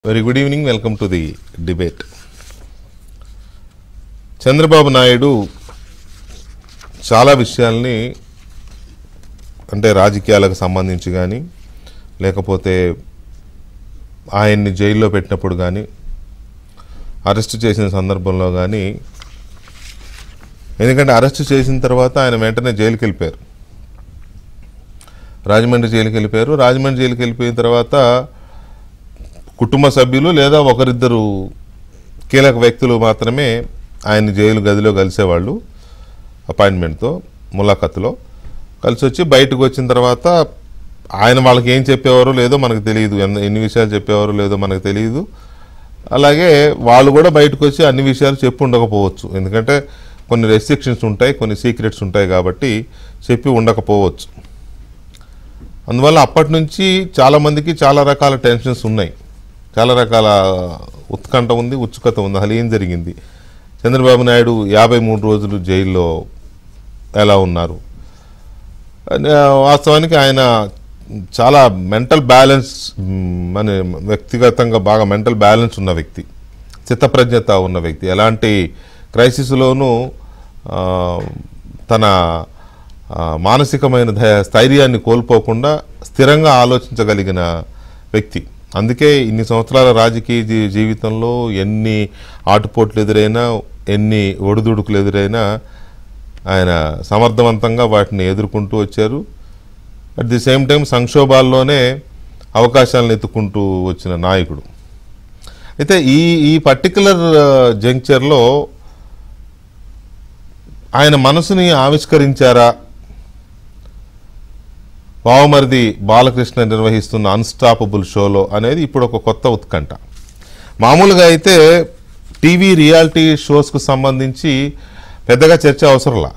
Very good evening welcome to the debate Chandrababu Naidu చాలా విషయాల్ని అంటే రాజకీయాలకు సంబంధించి కానీ లేకపోతే ఆయన్ని జైల్లో పెట్టినప్పుడు కానీ అరెస్ట్ చేసిన సందర్భంలో కానీ ఎందుకంటే అరెస్ట్ చేసిన తర్వాత ఆయన వెంటనే జైలుకి వెళ్ళిపోయారు రాజమండ్రి జైలుకి వెళ్ళిపోయారు రాజమండ్రి జైలుకి వెళ్ళిపోయిన తర్వాత కుటుంబ సభ్యులు లేదా ఒకరిద్దరు కీలక వ్యక్తులు మాత్రమే ఆయన జైలు గదిలో కలిసేవాళ్ళు అపాయింట్మెంట్తో ములాఖత్తులో కలిసి వచ్చి బయటకు వచ్చిన తర్వాత ఆయన వాళ్ళకి ఏం చెప్పేవారో లేదో మనకు తెలియదు ఎన్ని ఎన్ని విషయాలు చెప్పేవారో లేదో మనకు తెలియదు అలాగే వాళ్ళు కూడా బయటకు వచ్చి అన్ని విషయాలు చెప్పి ఉండకపోవచ్చు ఎందుకంటే కొన్ని రెస్ట్రిక్షన్స్ ఉంటాయి కొన్ని సీక్రెట్స్ ఉంటాయి కాబట్టి చెప్పి ఉండకపోవచ్చు అందువల్ల అప్పటి నుంచి చాలామందికి చాలా రకాల టెన్షన్స్ ఉన్నాయి చాలా రకాల ఉత్కంఠ ఉంది ఉత్సుకత ఉంది అసలు ఏం జరిగింది చంద్రబాబు నాయుడు యాభై మూడు రోజులు జైల్లో ఎలా ఉన్నారు అని, ఆ, వాస్తవానికి ఆయన చాలా మెంటల్ బ్యాలెన్స్ మ్, మన వ్యక్తిగతంగా బాగా మెంటల్ బ్యాలెన్స్ ఉన్న వ్యక్తి చిత్తప్రజ్ఞత ఉన్న వ్యక్తి ఎలాంటి క్రైసిస్లోనూ ఆ, తన ఆ, మానసికమైన ధై- స్థైర్యాన్ని కోల్పోకుండా స్థిరంగా ఆలోచించగలిగిన వ్యక్తి అందుకే ఇన్ని సంవత్సరాల రాజకీయ జీ- జీవితంలో ఎన్ని ఆటుపోట్లు ఎదురైనా ఎన్ని ఒడిదుడుకులు ఎదురైనా ఆయన సమర్థవంతంగా వాటిని ఎదుర్కొంటూ వచ్చారు అట్ ది సేమ్ టైం సంక్షోభాల్లోనే అవకాశాలను ఎత్తుకుంటూ వచ్చిన నాయకుడు అయితే ఈ ఈ పర్టికులర్ జంక్చర్లో ఆయన మనసుని ఆవిష్కరించారా బావమరిది బాలకృష్ణ నిర్వహిస్తున్న అన్స్టాపబుల్ షోలో అనేది ఇప్పుడు ఒక కొత్త ఉత్కంఠ మామూలుగా అయితే టీవీ రియాలిటీ షోస్కు సంబంధించి పెద్దగా చర్చ అవసరంలా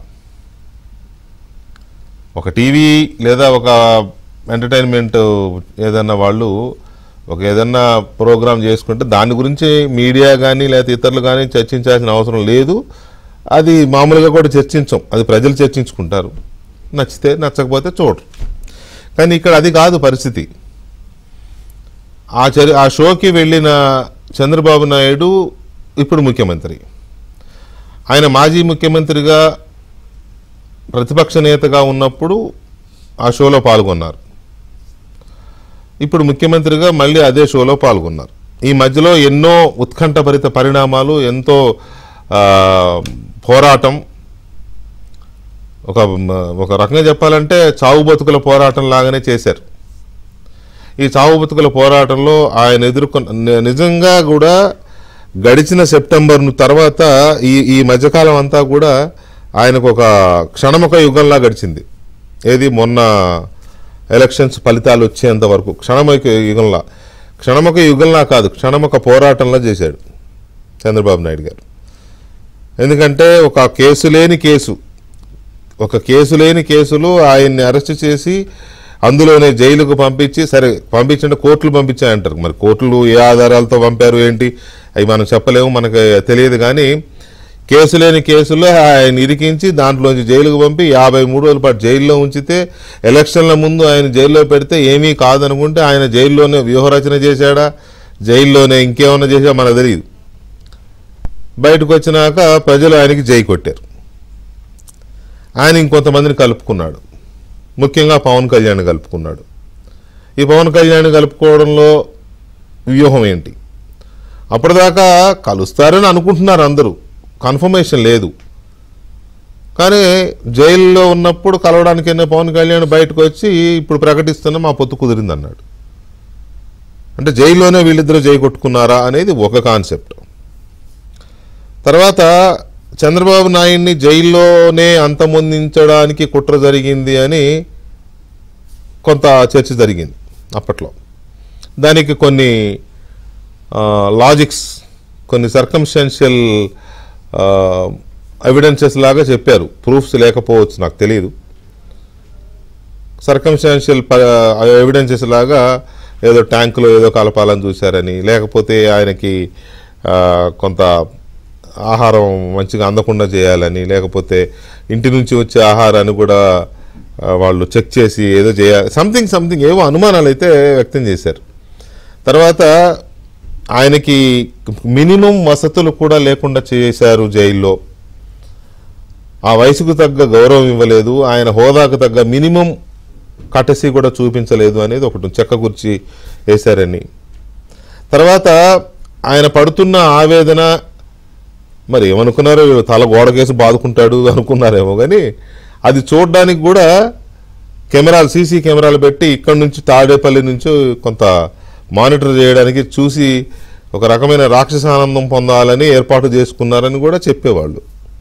ఒక టీవీ లేదా ఒక ఎంటర్టైన్మెంట్ ఏదన్నా వాళ్ళు ఒక ఏదన్నా ప్రోగ్రామ్ చేసుకుంటే దాని గురించి మీడియా కానీ లేదా ఇతరులు కానీ చర్చించాల్సిన అవసరం లేదు అది మామూలుగా కూడా చర్చించం అది ప్రజలు చర్చించుకుంటారు నచ్చితే నచ్చకపోతే చూడరు కానీ ఇక్కడ అది కాదు పరిస్థితి ఆ చరి ఆ షోకి వెళ్ళిన చంద్రబాబు నాయుడు ఇప్పుడు ముఖ్యమంత్రి ఆయన మాజీ ముఖ్యమంత్రిగా ప్రతిపక్ష నేతగా ఉన్నప్పుడు ఆ షోలో పాల్గొన్నారు ఇప్పుడు ముఖ్యమంత్రిగా మళ్ళీ అదే షోలో పాల్గొన్నారు ఈ మధ్యలో ఎన్నో ఉత్కంఠభరిత పరిణామాలు ఎంతో ఆ, పోరాటం ఒక ఒక రకంగా చెప్పాలంటే చావు బతుకుల పోరాటం లాగానే చేశారు ఈ చావు బతుకుల పోరాటంలో ఆయన ఎదుర్కొన్న ని- నిజంగా కూడా గడిచిన సెప్టెంబర్ తర్వాత ఈ ఈ మధ్యకాలం అంతా కూడా ఆయనకు ఒక క్షణముఖ యుగంలా గడిచింది ఏది మొన్న ఎలక్షన్స్ ఫలితాలు వచ్చేంత వరకు క్షణముఖ యుగంలా క్షణముఖ యుగంలా కాదు క్షణముఖ పోరాటంలా చేశాడు చంద్రబాబు నాయుడు గారు ఎందుకంటే ఒక కేసు లేని కేసు ఒక కేసు లేని కేసులో ఆయన్ని అరెస్ట్ చేసి అందులోనే జైలుకు పంపించి సరే పంపించండి కోర్టులు పంపించాయంటారు మరి కోర్టులు ఏ ఆధారాలతో పంపారు ఏంటి అవి మనం చెప్పలేము మనకు తెలియదు కానీ కేసు లేని కేసులో ఆయన ఇరికించి దాంట్లోంచి జైలుకు పంపి యాభై మూడు రోజుల పాటు జైల్లో ఉంచితే ఎలక్షన్ల ముందు ఆయన జైల్లో పెడితే ఏమీ కాదనుకుంటే ఆయన జైల్లోనే వ్యూహరచన చేశాడా జైల్లోనే ఇంకేమన్నా చేశాడా మనకు తెలియదు బయటకు వచ్చినాక ప్రజలు ఆయనకి జై కొట్టారు ఆయన ఇంకొంతమందిని కలుపుకున్నాడు ముఖ్యంగా పవన్ కళ్యాణ్ కలుపుకున్నాడు ఈ పవన్ కళ్యాణ్ కలుపుకోవడంలో వ్యూహం ఏంటి అప్పటిదాకా కలుస్తారని అనుకుంటున్నారు అందరూ కన్ఫర్మేషన్ లేదు కానీ జైల్లో ఉన్నప్పుడు కలవడానికి వెళ్ళిన పవన్ కళ్యాణ్ బయటకు వచ్చి ఇప్పుడు ప్రకటిస్తున్న మా పొత్తు కుదిరింది అన్నాడు అంటే జైల్లోనే వీళ్ళిద్దరూ జై కొట్టుకున్నారా అనేది ఒక కాన్సెప్ట్ తర్వాత చంద్రబాబు నాయుడిని జైల్లోనే అంతమొందించడానికి కుట్ర జరిగింది అని కొంత చర్చ జరిగింది అప్పట్లో దానికి కొన్ని లాజిక్స్ కొన్ని సర్కమ్స్టెన్షియల్ ఎవిడెన్సెస్ లాగా చెప్పారు ప్రూఫ్స్ లేకపోవచ్చు నాకు తెలియదు సర్కమ్స్టాన్షియల్ ఎవిడెన్సెస్ లాగా ఏదో ట్యాంకులో ఏదో కలపాలని చూశారని లేకపోతే ఆయనకి ఆ, కొంత ఆహారం మంచిగా అందకుండా చేయాలని లేకపోతే ఇంటి నుంచి వచ్చే ఆహారాన్ని కూడా ఆ, వాళ్ళు చెక్ చేసి ఏదో చేయాలి సంథింగ్ సంథింగ్ ఏవో అనుమానాలు అయితే వ్యక్తం చేశారు తర్వాత ఆయనకి మినిమం వసతులు కూడా లేకుండా చేశారు జైల్లో ఆ వయసుకు తగ్గ గౌరవం ఇవ్వలేదు ఆయన హోదాకు తగ్గ మినిమం కటసి కూడా చూపించలేదు అనేది ఒకటి చెక్క కుర్చి వేశారని తర్వాత ఆయన పడుతున్న ఆవేదన మరి ఏమనుకున్నారో వీళ్ళు తల గోడకేసి బాదుకుంటాడు అనుకున్నారేమో కానీ అది చూడడానికి కూడా కెమెరాలు సీసీ కెమెరాలు పెట్టి ఇక్కడ నుంచి తాడేపల్లి నుంచి కొంత మానిటర్ చేయడానికి చూసి ఒక రకమైన రాక్షస ఆనందం పొందాలని ఏర్పాటు చేసుకున్నారని కూడా చెప్పేవాళ్ళు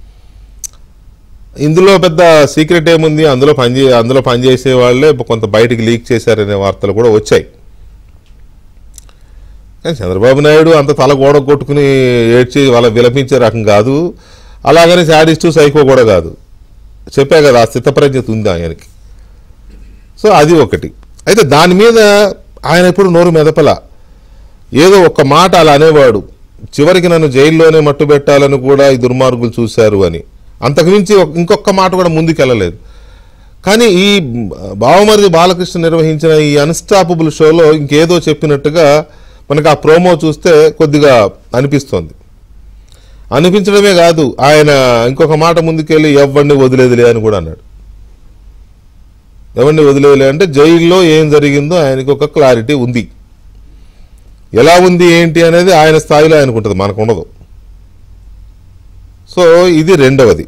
ఇందులో పెద్ద సీక్రెట్ ఏముంది అందులో పనిచే అందులో పనిచేసే వాళ్ళే కొంత బయటికి లీక్ చేశారనే వార్తలు కూడా వచ్చాయి కానీ చంద్రబాబు నాయుడు అంత తల గోడ కొట్టుకుని ఏడ్చి వాళ్ళ విలపించే రకం కాదు అలాగని శాడిస్టు సైకో కూడా కాదు చెప్పా కదా ఆ స్థితప్రజ్ఞత ఉంది ఆయనకి సో అది ఒకటి అయితే దాని మీద ఆయన ఎప్పుడు నోరు మెదపల ఏదో ఒక్క మాట అలా అనేవాడు చివరికి నన్ను జైల్లోనే మట్టు పెట్టాలని కూడా ఈ దుర్మార్గులు చూశారు అని అంతకుమించి ఒక- ఇంకొక మాట కూడా ముందుకెళ్ళలేదు కానీ ఈ బావమరిది బాలకృష్ణ నిర్వహించిన ఈ అన్స్టాపబుల్ షోలో ఇంకేదో చెప్పినట్టుగా మనకు ఆ ప్రోమో చూస్తే కొద్దిగా అనిపిస్తోంది అనిపించడమే కాదు ఆయన ఇంకొక మాట ముందుకెళ్ళి ఎవరిని వదిలేదులే అని కూడా అన్నాడు ఎవరిని వదిలేదులే అంటే జైల్లో ఏం జరిగిందో ఆయనకి ఒక క్లారిటీ ఉంది ఎలా ఉంది ఏంటి అనేది ఆయన స్థాయిలో ఆయనకు ఉంటుంది మనకు ఉండదు సో ఇది రెండవది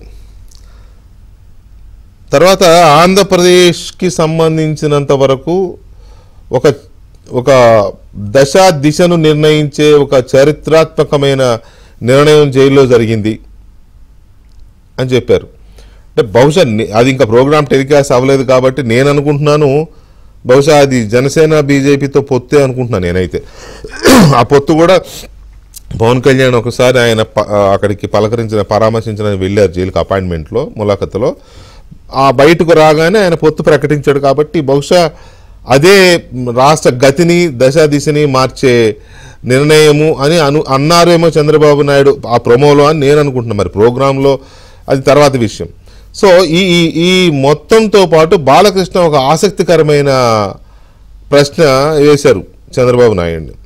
తర్వాత ఆంధ్రప్రదేశ్కి సంబంధించినంత వరకు ఒక ఒక దశ దిశను నిర్ణయించే ఒక చారిత్రాత్మకమైన నిర్ణయం జైల్లో జరిగింది అని చెప్పారు అంటే బహుశా నే- అది ఇంకా ప్రోగ్రామ్ టెలికాస్ట్ అవ్వలేదు కాబట్టి నేను అనుకుంటున్నాను బహుశా అది జనసేన బీజేపీతో పొత్తే అనుకుంటున్నాను నేనైతే ఆ పొత్తు కూడా పవన్ కళ్యాణ్ ఒకసారి ఆయన ప- ఆ, అక్కడికి పలకరించిన పరామర్శించిన వెళ్ళారు జైలుకి అపాయింట్మెంట్లో ములాఖతులో ఆ బయటకు రాగానే ఆయన పొత్తు ప్రకటించాడు కాబట్టి బహుశా అదే రాష్ట్ర గతిని దశ దిశని మార్చే నిర్ణయము అని అను అన్నారేమో చంద్రబాబు నాయుడు ఆ ప్రొమోలో అని నేను అనుకుంటున్నాను మరి ప్రోగ్రాంలో అది తర్వాత విషయం సో ఈ ఈ ఈ మొత్తంతో పాటు బాలకృష్ణ ఒక ఆసక్తికరమైన ప్రశ్న వేశారు చంద్రబాబు నాయుడిని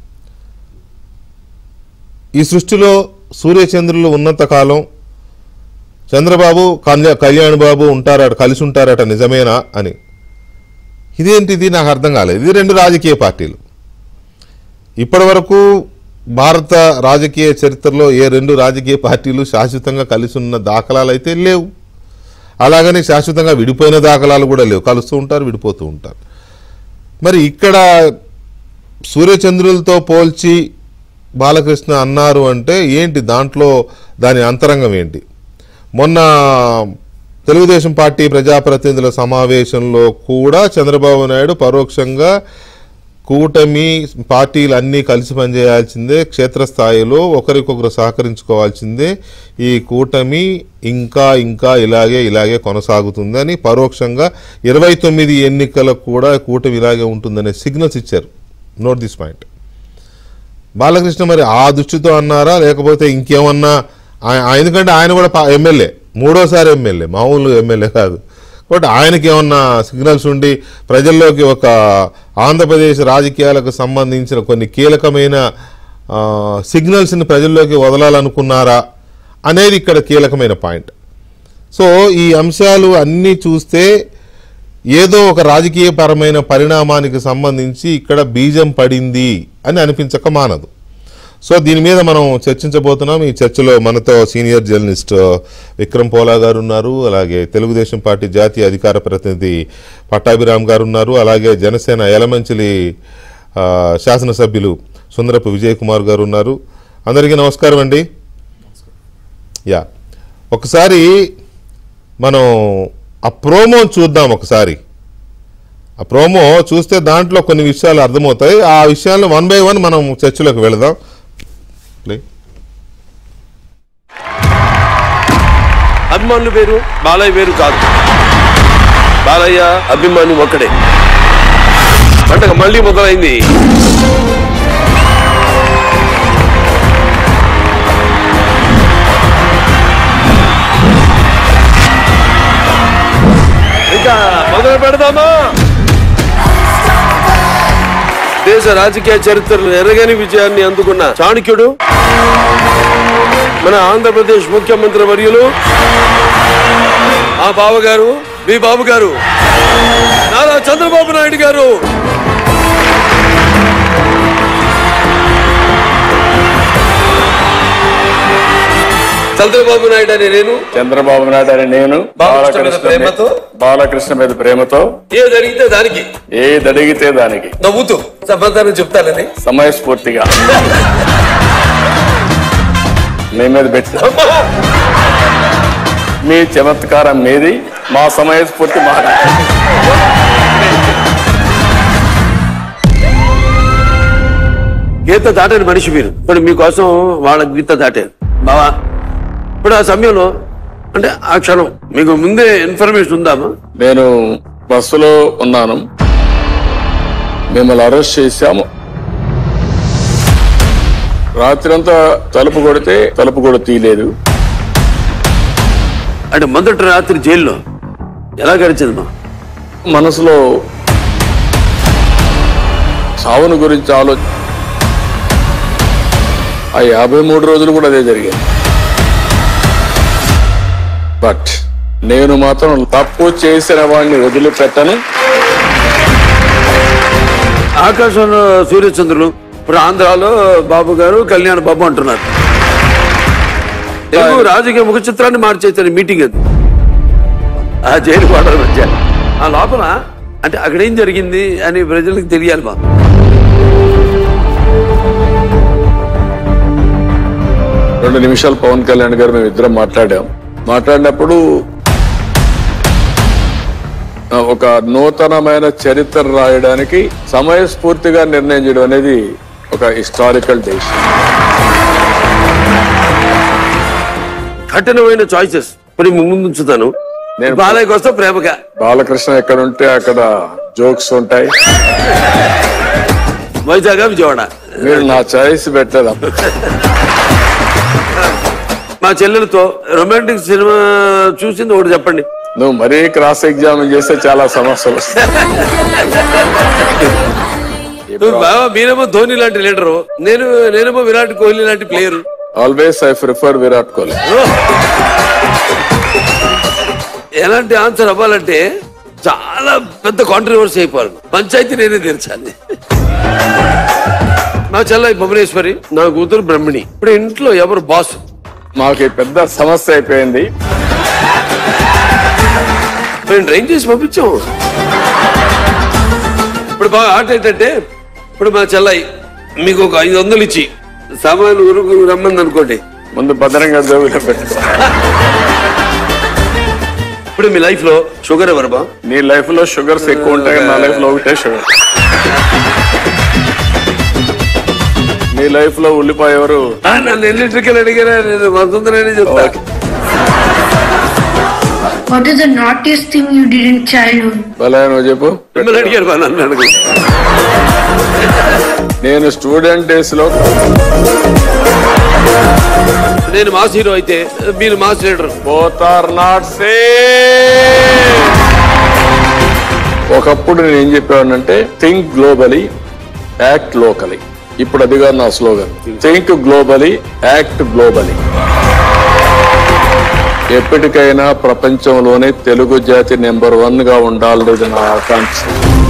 ఈ సృష్టిలో సూర్యచంద్రులు ఉన్నంత కాలం చంద్రబాబు కళ్యా కళ్యాణ్ బాబు ఉంటారట కలిసి ఉంటారట నిజమేనా అని ఇదేంటిది నాకు అర్థం కాలేదు ఇది రెండు రాజకీయ పార్టీలు ఇప్పటి వరకు భారత రాజకీయ చరిత్రలో ఏ రెండు రాజకీయ పార్టీలు శాశ్వతంగా కలిసి ఉన్న దాఖలాలు అయితే లేవు అలాగని శాశ్వతంగా విడిపోయిన దాఖలాలు కూడా లేవు కలుస్తూ ఉంటారు విడిపోతూ ఉంటారు మరి ఇక్కడ సూర్యచంద్రులతో పోల్చి బాలకృష్ణ అన్నారు అంటే ఏంటి దాంట్లో దాని అంతరంగం ఏంటి మొన్న తెలుగుదేశం పార్టీ ప్రజాప్రతినిధుల సమావేశంలో కూడా చంద్రబాబు నాయుడు పరోక్షంగా కూటమి పార్టీలు అన్నీ కలిసి పనిచేయాల్సిందే క్షేత్రస్థాయిలో ఒకరికొకరు సహకరించుకోవాల్సిందే ఈ కూటమి ఇంకా ఇంకా ఇలాగే ఇలాగే కొనసాగుతుందని పరోక్షంగా ఇరవై తొమ్మిది ఎన్నికలకు కూడా కూటమి ఇలాగే ఉంటుందనే సిగ్నల్స్ ఇచ్చారు నోట్ దిస్ పాయింట్ బాలకృష్ణ మరి ఆ దృష్టితో అన్నారా లేకపోతే ఇంకేమన్నా ఆయ- ఆ- ఎందుకంటే ఆయన కూడా పా- ఎమ్మెల్యే మూడోసారి ఎమ్మెల్యే మామూలు ఎమ్మెల్యే కాదు కాబట్టి ఆయనకి ఏమన్నా సిగ్నల్స్ ఉండి ప్రజల్లోకి ఒక ఆంధ్రప్రదేశ్ రాజకీయాలకు సంబంధించిన కొన్ని కీలకమైన ఆ, సిగ్నల్స్ని ప్రజల్లోకి వదలాలనుకున్నారా అనేది ఇక్కడ కీలకమైన పాయింట్ సో ఈ అంశాలు అన్నీ చూస్తే ఏదో ఒక రాజకీయపరమైన పరిణామానికి సంబంధించి ఇక్కడ బీజం పడింది అని అనిపించక మానదు సో దీని మీద మనం చర్చించబోతున్నాం ఈ చర్చలో మనతో సీనియర్ జర్నలిస్ట్ విక్రమ్ పోలా గారు ఉన్నారు అలాగే తెలుగుదేశం పార్టీ జాతీయ అధికార ప్రతినిధి పట్టాభిరామ్ గారు ఉన్నారు అలాగే జనసేన యలమంచిలి ఆ, శాసనసభ్యులు సుందరపు విజయ్ కుమార్ గారు ఉన్నారు అందరికీ నమస్కారం అండి యా ఒకసారి మనం ఆ ప్రోమో చూద్దాం ఒకసారి ఆ ప్రోమో చూస్తే దాంట్లో కొన్ని విషయాలు అర్థమవుతాయి ఆ విషయాలను వన్ బై వన్ మనం చర్చలోకి వెళదాం ప్లే అభిమానులు వేరు బాలయ్య వేరు కాదు బాలయ్య అభిమాని ఒక్కడే పండగ మళ్ళీ మొదలైంది ఇంకా మొదలు పెడదామా దేశ రాజకీయ చరిత్రలో ఎరగని విజయాన్ని అందుకున్న చాణక్యుడు మన ఆంధ్రప్రదేశ్ ముఖ్యమంత్రి వర్యులు ఆ బావగారు మీ బాబు గారు నారా చంద్రబాబు నాయుడు గారు చంద్రబాబు నాయుడు అని నేను చంద్రబాబు నాయుడు అని నేను బాలకృష్ణ మీద ప్రేమతో? బాలకృష్ణ మీద ప్రేమతో ఏది అడిగితే దానికి ఏది అడిగితే దానికి నవ్వుతూ సమాధానం చెప్తానని సమయస్ఫూర్తిగా మీ మీద పెట్టా మీ చమత్కారం మీది మా సమయస్ఫూర్తి మాట గీత దాటని మనిషి మీరు ఇప్పుడు మీకోసం వాళ్ళ గీత దాటారు బావా ఇప్పుడు ఆ సమయంలో అంటే ఆ క్షణం మీకు ముందే ఇన్ఫర్మేషన్ ఉందామా నేను బస్సులో ఉన్నాను మిమ్మల్ని అరెస్ట్ చేశాము రాత్రంతా తలుపు కొడితే తలుపు కూడా తీయలేదు అంటే మొదటి రాత్రి జైల్లో ఎలా గడిచింది మా మనసులో సావును గురించి ఆలోచన ఆ యాభై మూడు రోజులు కూడా అదే జరిగింది బట్ నేను మాత్రం తప్పు చేసిన వాడిని వదిలిపెట్టను ఆకాశంలో సూర్యచంద్రులు ఇప్పుడు ఆంధ్రాలో బాబు గారు కళ్యాణ్ బాబు అంటున్నారు తెలుగు రాజకీయ ముఖ చిత్రాన్ని మార్చేస్తారు మీటింగ్ అది ఆ జైలు గోడల మధ్య ఆ లోపల అంటే అక్కడ ఏం జరిగింది అని ప్రజలకు తెలియాలి మా రెండు నిమిషాలు పవన్ కళ్యాణ్ గారు మేము ఇద్దరం మాట్లాడాం మాట్లాడినప్పుడు ఆ, ఒక నూతనమైన చరిత్ర రాయడానికి సమయస్ఫూర్తిగా నిర్ణయం చేయడం అనేది ఒక హిస్టారికల్ డెసిషన్ కఠినమైన చాయిసెస్ ఇప్పుడు మీ ముందు ఉంచుతాను నేను- బాలయ్యకి వస్తే ప్రేమగా బాలకృష్ణ ఎక్కడ ఉంటే అక్కడ జోక్స్ ఉంటాయి వైజాగ్ విజయవాడ మీరు నా చాయిస్ పెట్టలేదు మా చెల్లెలతో రొమాంటిక్ సినిమా చూసింది ఒకటి చెప్పండి నువ్వు మరీ క్రాస్ ఎగ్జామిన్ చేస్తే చాలా సమస్యలు వస్తాయి నువ్వు బాబా మీరేమో ధోని లాంటి లీడరు నేను నేనేమో విరాట్ కోహ్లీ లాంటి player always I prefer Virat Kohli ఎలాంటి ఆన్సర్ అవ్వాలంటే చాలా పెద్ద కాంట్రవర్సీ అయిపోవాలి పంచాయతీ నేనే తీర్చాలి నా చెల్లై భువనేశ్వరి నా కూతురు బ్రహ్మిణి ఇప్పుడు ఇంట్లో ఎవరు బాస్ మాకు ఈ పెద్ద సమస్య అయిపోయింది మేము డ్రైన్ చేసి పంపించాము ఇప్పుడు బాగా ఆట ఏంటంటే ఇప్పుడు మా చెల్లై మీకు ఒక ఐదు వందలు ఇచ్చి సామాన్లు ఊరుకు రమ్మంది అనుకోండి ముందు భద్రంగా జోబులో పెట్టుకో ఇప్పుడు మీ లైఫ్ లో షుగర్ ఎవరు బా నీ లైఫ్ లో షుగర్స్ ఎక్కువ ఉంటాయి నా లైఫ్ లో ఒకటే షుగర్ నీ లైఫ్ లో ఉల్లిపాయ ఎవరు ఆ, నన్ను ఎన్ని ట్రిక్కలు అడిగారా నేను వంతుందరని చెప్తా What is the naughtiest thing you did in childhood? భలే నువ్వు చెప్పు మిమ్మల్ని అడిగారు బా నన్ను అడుగు నేను స్టూడెంట్ డేస్ లో నేను మాస్ హీరో అయితే మీరు mass leader both are not say ఒకప్పుడు నేను ఏం చెప్పానంటే థింక్ గ్లోబలీ యాక్ట్ లోకలీ ఇప్పుడు అదిగా నా slogan think globally act globally ఎప్పటికైనా ప్రపంచంలోనే తెలుగు జాతి నెంబర్ వన్ గా ఉండాలనేది నా ఆకాంక్ష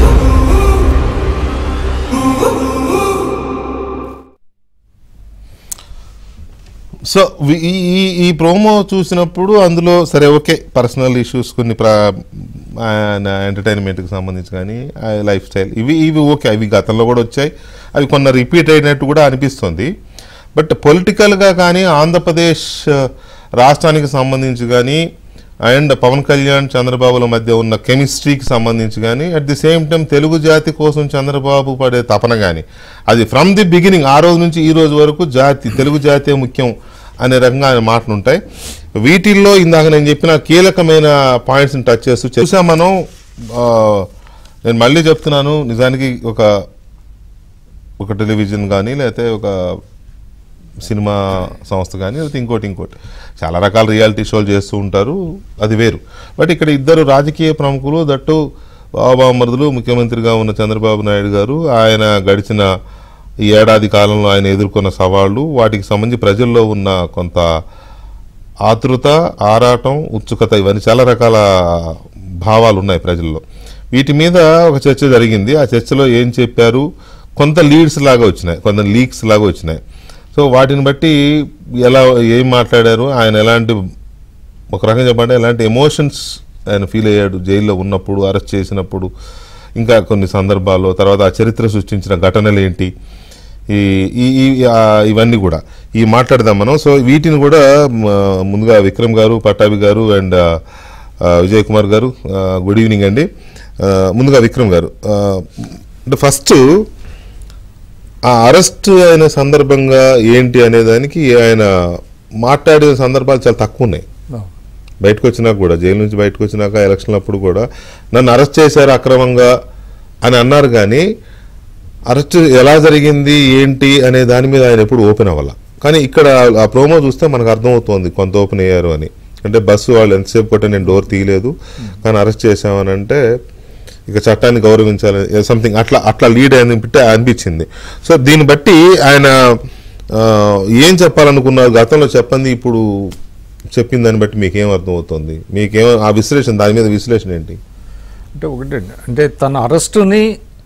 సో వి- ఈ ఈ- ఈ ప్రోమో చూసినప్పుడు అందులో సరే ఓకే పర్సనల్ ఇష్యూస్ కొన్ని ప్ర ఎంటర్టైన్మెంట్కి సంబంధించి కానీ లైఫ్ స్టైల్ ఇవి ఇవి ఓకే అవి గతంలో కూడా వచ్చాయి అవి కొన్న రిపీట్ అయినట్టు కూడా అనిపిస్తుంది బట్ పొలిటికల్గా కానీ ఆంధ్రప్రదేశ్ ఆ, రాష్ట్రానికి సంబంధించి కానీ అండ్ పవన్ కళ్యాణ్ చంద్రబాబుల మధ్య ఉన్న కెమిస్ట్రీకి సంబంధించి కానీ at the same time Telugu జాతి కోసం చంద్రబాబు పడే తపన కానీ అది ఫ్రమ్ ది బిగినింగ్ ఆ రోజు నుంచి ఈ రోజు వరకు జాతి తెలుగు జాతే ముఖ్యం అనే రకంగా ఆయన మాటలు ఉంటాయి వీటిల్లో ఇందాక నేను చెప్పిన కీలకమైన పాయింట్స్ని టచ్ చేస్తూ చూసాం మనం ఆ, నేను మళ్ళీ చెప్తున్నాను నిజానికి ఒక ఒక టెలివిజన్ కానీ లేకపోతే ఒక సినిమా సంస్థ కానీ లేకపోతే ఇంకోటి ఇంకోటి చాలా రకాల రియాలిటీ షోలు చేస్తూ ఉంటారు అది వేరు బట్ ఇక్కడ ఇద్దరు రాజకీయ ప్రముఖులు దట్టు బాబామరుదులు ముఖ్యమంత్రిగా ఉన్న చంద్రబాబు నాయుడు గారు ఆయన గడిచిన ఈ ఏడాది కాలంలో ఆయన ఎదుర్కొన్న సవాళ్లు వాటికి సంబంధించి ప్రజల్లో ఉన్న కొంత ఆతృత ఆరాటం ఉత్సుకత ఇవన్నీ చాలా రకాల భావాలు ఉన్నాయి ప్రజల్లో వీటి మీద ఒక చర్చ జరిగింది ఆ చర్చలో ఏం చెప్పారు కొంత లీడ్స్ లాగా వచ్చినాయి కొంత లీక్స్ లాగా వచ్చినాయి సో వాటిని బట్టి ఎలా ఏం మాట్లాడారు ఆయన ఎలాంటి ఒక రకంగా చెప్పండి ఎలాంటి ఎమోషన్స్ ఆయన ఫీల్ అయ్యాడు జైల్లో ఉన్నప్పుడు అరెస్ట్ చేసినప్పుడు ఇంకా కొన్ని సందర్భాల్లో తర్వాత ఆ చరిత్ర సృష్టించిన ఘటనలు ఏంటి ఈ ఈ ఈ- ఆ ఇవన్నీ కూడా ఈ మాట్లాడదాం మనం సో వీటిని కూడా మ, ముందుగా విక్రమ్ గారు పట్టాభి గారు అండ్ విజయ్ కుమార్ గారు గుడ్ ఈవినింగ్ అండి ఆ, ముందుగా విక్రమ్ గారు ఆ, అంటే ఫస్ట్ ఆ అరెస్ట్ అయిన సందర్భంగా ఏంటి అనే దానికి ఆయన మాట్లాడిన సందర్భాలు చాలా తక్కువ ఉన్నాయి బయటకు వచ్చినాక కూడా జైలు నుంచి బయటకు వచ్చినాక ఎలక్షన్ అప్పుడు కూడా నన్ను అరెస్ట్ చేశారు అక్రమంగా అని అన్నారు కానీ అరెస్ట్ ఎలా జరిగింది ఏంటి అనే దాని మీద ఆయన ఎప్పుడు ఓపెన్ అవ్వాల కానీ ఇక్కడ ఆ ప్రోమో చూస్తే మనకు అర్థమవుతోంది కొంత ఓపెన్ అయ్యారు అని అంటే బస్సు వాళ్ళు ఎంతసేపు కొట్టే నేను డోర్ తీయలేదు కానీ అరెస్ట్ చేశామని అంటే ఇక చట్టాన్ని గౌరవించాలి సంథింగ్ అట్లా అట్లా లీడ్ అనిపితే అనిపించింది సో దీన్ని బట్టి ఆయన ఆ, ఏం చెప్పాలనుకున్నారు గతంలో చెప్పండి ఇప్పుడు చెప్పిన దాన్ని బట్టి మీకేం అర్థమవుతుంది మీకేం ఆ విశ్లేషణ దాని మీద విశ్లేషణ ఏంటి అంటే ఒకటండి అంటే తన అరెస్టుని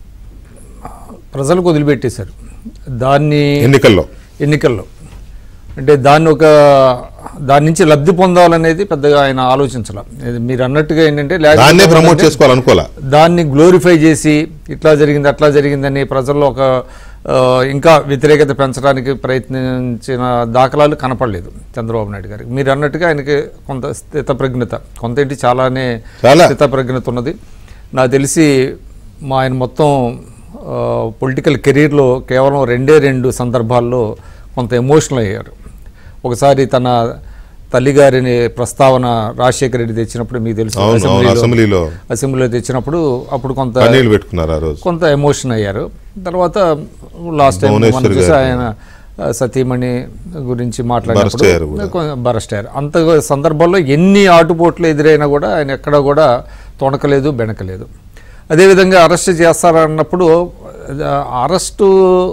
ప్రజలకు వదిలిపెట్టేశారు దాన్ని ఎన్నికల్లో ఎన్నికల్లో అంటే దాన్ని ఒక దాని నుంచి లబ్ధి పొందాలనేది పెద్దగా ఆయన ఆలోచించాల ఇది మీరు అన్నట్టుగా ఏంటంటే లేకపోతే దాన్నే ప్రమోట్ ఏంటంటే చేసుకోవాలనుకోలే దాన్ని గ్లోరిఫై చేసి ఇట్లా జరిగింది అట్లా జరిగిందని ప్రజల్లో ఒక ఆ, ఇంకా వ్యతిరేకత పెంచడానికి ప్రయత్నించిన దాఖలాలు కనపడలేదు చంద్రబాబు నాయుడు గారికి మీరు అన్నట్టుగా ఆయనకి కొంత స్థితప్రజ్ఞత కొంత ఏంటి చాలానే చాలా. స్థితప్రజ్ఞత ఉన్నది నాకు తెలిసి మా ఆయన మొత్తం పొలిటికల్ కెరీర్లో కేవలం రెండే రెండు సందర్భాల్లో కొంత ఎమోషనల్ అయ్యారు ఒకసారి తన తల్లిగారిని ప్రస్తావన రాజశేఖర రెడ్డి తెచ్చినప్పుడు మీకు తెలుసు అవును, అవును, అసెంబ్లీలో- అసెంబ్లీలో. అసెంబ్లీలో తెచ్చినప్పుడు అప్పుడు కొంత కన్నీళ్ళు పెట్టుకున్నారు ఆ రోజు కొంత ఎమోషన్ అయ్యారు తర్వాత లాస్ట్ టైం మనం భువనేశ్వర్ చూసి గారు. ఆయన ఆ, సతీమణి గురించి Burst మాట్లాడినప్పుడు అయ్యారు కూడా. కొ- బరస్ట్ అయ్యారు అంత సందర్భాల్లో ఎన్ని ఆటుపోట్లు ఎదురైనా కూడా ఆయన ఎక్కడ కూడా తొణకలేదు బెణకలేదు అదేవిధంగా అరెస్ట్ చేస్తారన్నప్పుడు ఆ, అరెస్టు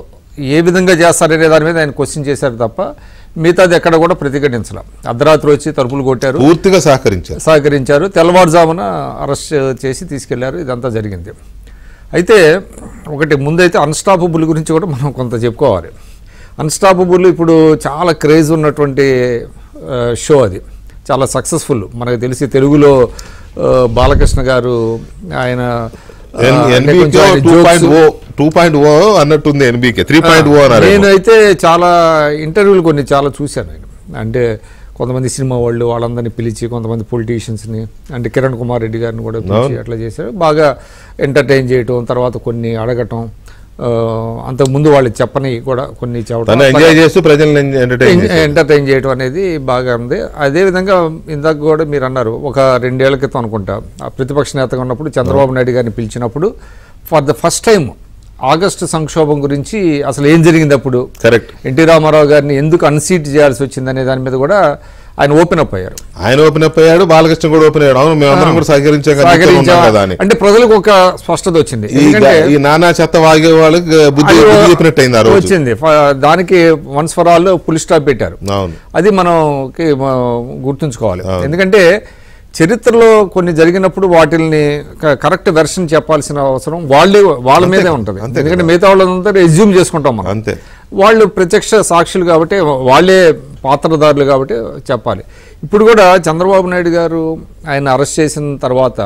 ఏ విధంగా చేస్తారనే దాని మీద ఆయన క్వశ్చన్ చేశారు తప్ప మిగతాది ఎక్కడ కూడా ప్రతిఘటించలే అర్ధరాత్రి వచ్చి తలుపులు కొట్టారు పూర్తిగా సహకరించారు సహకరించారు తెల్లవారుజామున అరెస్ట్ చేసి తీసుకెళ్లారు ఇదంతా జరిగింది అయితే ఒకటి ముందైతే అన్స్టాపబుల్ గురించి కూడా మనం కొంత చెప్పుకోవాలి అన్స్టాపబుల్ ఇప్పుడు చాలా క్రేజ్ ఉన్నటువంటి ఆ, షో అది చాలా సక్సెస్ఫుల్ మనకు తెలిసి తెలుగులో ఆ, బాలకృష్ణ గారు ఆయన ఆ, అంటే కొంచెం ఆయన two jokes- point O two point O అన్నట్టుంది ఎన్బీకే త్రీ పాయింట్ ఓ అన్నారు నేనైతే చాలా ఇంటర్వ్యూలు కొన్ని చాలా చూశాను నేను అంటే కొంతమంది సినిమా వాళ్ళు వాళ్ళందరినీ పిలిచి కొంతమంది పొలిటీషియన్స్ని అంటే కిరణ్ కుమార్ రెడ్డి గారిని కూడా పిలిచి అట్లా చేశారు బాగా ఎంటర్టైన్ చేయటం తర్వాత కొన్ని అడగటం ఆ, అంతకుముందు వాళ్ళు చెప్పని కూడా కొన్ని తను చెప్పడం ఎంజాయ్ చేస్తూ ప్రజల్ని ఎంటర్టైన్ ఎంటర్టైన్ చేయడం అనేది బాగా ఉంది అదేవిధంగా ఇందాక కూడా మీరు అన్నారు ఒక రెండేళ్ల క్రితం అనుకుంటా ఆ ప్రతిపక్ష నేతగా ఉన్నప్పుడు చంద్రబాబు నాయుడు గారిని పిలిచినప్పుడు for the first time August సంక్షోభం గురించి అసలు ఏం జరిగింది అప్పుడు కరెక్ట్ ఎన్టీ రామారావు గారిని ఎందుకు అన్సీట్ చేయాల్సి వచ్చిందనే దాని మీద కూడా ఆయన ఓపెన్ అప్ అయ్యారు ఆయన ఓపెన్ అప్ అయ్యాడు బాలకృష్ణ కూడా ఓపెన్ అయ్యాడు అవును మేమందరం కూడా సహకరించాం కదా, నీతో సహకరించా- ఉన్నాం కదా అని అంటే ప్రజలకు ఒక స్పష్టత వచ్చింది ఈ ఎందుకంటే ఈ నానా చెత్త వాగే వాళ్ళకి బుద్ధి అది బుద్ధి చెప్పినట్టు అయింది ఆ రోజు వచ్చింది ఫ- దానికి once for all full stop పెట్టారు అవును అది మనకి మ- గుర్తుంచుకోవాలి ఎందుకంటే చరిత్రలో కొన్ని జరిగినప్పుడు వాటిల్ని క- కరెక్ట్ వెర్షన్ చెప్పాల్సిన అవసరం వాళ్ళే వాళ్ళ మీదే ఉంటుంది ఎందుకంటే మిగతా వాళ్ళంతా ఎజ్యూమ్ చేసుకుంటాం మనం అంతే వాళ్ళు ప్రత్యక్ష సాక్షులు కాబట్టి వాళ్ళే పాత్రదారులు కాబట్టి చెప్పాలి ఇప్పుడు కూడా చంద్రబాబు నాయుడు గారు ఆయన అరెస్ట్ చేసిన తర్వాత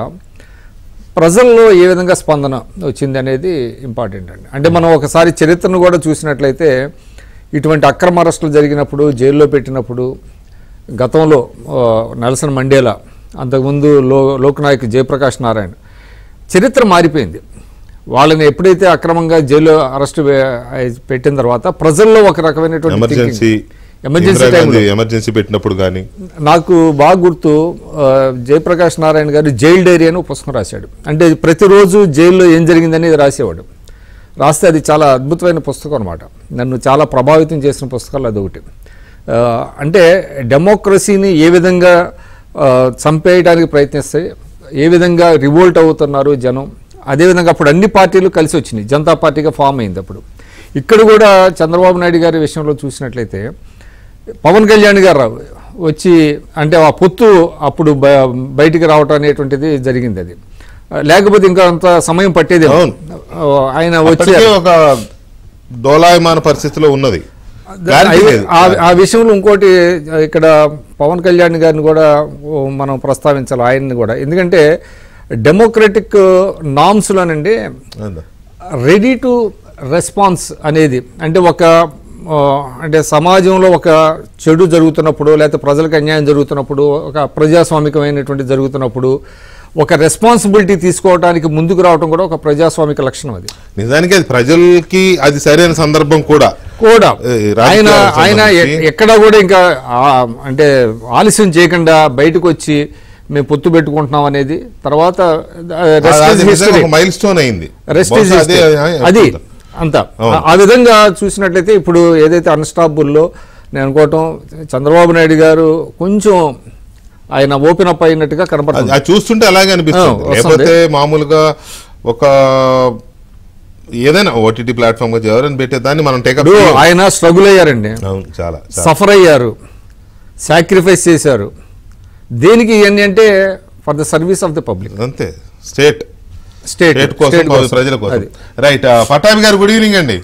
ప్రజల్లో ఏ విధంగా స్పందన వచ్చింది అనేది ఇంపార్టెంట్ అండి అంటే మనం ఒకసారి చరిత్రను కూడా చూసినట్లయితే ఇటువంటి అక్రమ అరెస్టులు జరిగినప్పుడు జైల్లో పెట్టినప్పుడు గతంలో ఆ, నెల్సన్ మండేలా అంతకుముందు లో లోక్నాయక్ జయప్రకాష్ నారాయణ చరిత్ర మారిపోయింది వాళ్ళని ఎప్పుడైతే అక్రమంగా జైల్లో అరెస్ట్ పెట్టిన తర్వాత ప్రజల్లో ఒక రకమైనటువంటి ఎమర్జెన్సీ ఎమర్జెన్సీ ఇందిరా టైంలో గాంధీ ఎమర్జెన్సీ పెట్టినప్పుడు కానీ నాకు బాగా గుర్తు ఆ, జయప్రకాష్ నారాయణ గారు జైల్ డైరీ అని ఒక పుస్తకం రాశాడు అంటే ప్రతిరోజు జైల్లో ఏం జరిగిందనేది రాసేవాడు రాస్తే అది చాలా అద్భుతమైన పుస్తకం అనమాట నన్ను చాలా ప్రభావితం చేసిన పుస్తకాలు అది ఒకటి ఆ, అంటే డెమోక్రసీని ఏ విధంగా ఆ, చంపేయడానికి ప్రయత్నిస్తాయి ఏ విధంగా రివోల్ట్ అవుతున్నారు జనం అదేవిధంగా అప్పుడు అన్ని పార్టీలు కలిసి వచ్చినాయి జనతా పార్టీగా ఫామ్ అయింది అప్పుడు ఇక్కడ కూడా చంద్రబాబు నాయుడు గారి విషయంలో చూసినట్లయితే పవన్ కళ్యాణ్ గారు వచ్చి అంటే ఆ పొత్తు అప్పుడు బ- బయటికి రావటం అనేటువంటిది జరిగింది అది లేకపోతే ఇంకా అంత సమయం పట్టేది అవును. ఆయన వచ్చి అప్పటికే ఒక డోలాయమాన పరిస్థితిలో ఉన్నది Clarity అయి- లేదు. ఆ- ఆ విషయంలో ఇంకోటి ఇక్కడ పవన్ కళ్యాణ్ గారిని కూడా ఓ మనం ప్రస్తావించాలి ఆయన్ని కూడా ఎందుకంటే డెమోక్రటిక్ నామ్స్లోనండి అందా. రెడీ టు రెస్పాన్స్ అనేది అంటే ఒక ఆ, అంటే సమాజంలో ఒక చెడు జరుగుతున్నప్పుడు లేకపోతే ప్రజలకు అన్యాయం జరుగుతున్నప్పుడు ఒక ప్రజాస్వామికమైనటువంటి జరుగుతున్నప్పుడు ఒక రెస్పాన్సిబిలిటీ తీసుకోవడానికి ముందుకు రావడం కూడా ఒక ప్రజాస్వామిక లక్షణం అది నిజానికి అది ప్రజలకి అది సరైన సందర్భం కూడా కూడా ఏ, ఆయన రాజకీయాలకు ఆయన ఎ- సంబంధించి- ఎక్కడా కూడా ఇంకా ఆ, అంటే ఆలస్యం చేయకుండా బయటకు వచ్చి మేము పొత్తు పెట్టుకుంటున్నాం అనేది తర్వాత అది నిజంగా ఒక మైల్ స్టోన్ అయింది రెస్ట్ బహుశా అదే అది అంతా అవును. ఆ- ఆ విధంగా చూసినట్లయితే ఇప్పుడు ఏదైతే అన్స్టాపుల్లో నేను అనుకోవటం చంద్రబాబు నాయుడు గారు కొంచెం ఆయన ఓపెన్ అప్ అయినట్టుగా అది కనపడుతుంది అది చూస్తుంటే అలాగే అనిపిస్తుంది ఆ, వస్తుంది. లేకపోతే మామూలుగా ఒక ఏదైనా ఓటీటీ ప్లాట్ఫామ్ గా ఎవరైనా పెట్టేదాన్ని మనం టేకప్ ఇప్పుడు ఆయన స్ట్రగుల్ అయ్యారండి అవును చాలా చాలా. సఫర్ అయ్యారు సాక్రిఫైస్ చేశారు దేనికి ఇవన్నీ అంటే for the service of the public అంతే స్టేట్ స్టేట్ స్టేట్ కోసం ప్రజల కోసం రైట్ పటాభి గారు గుడ్ ఈవినింగ్ అండి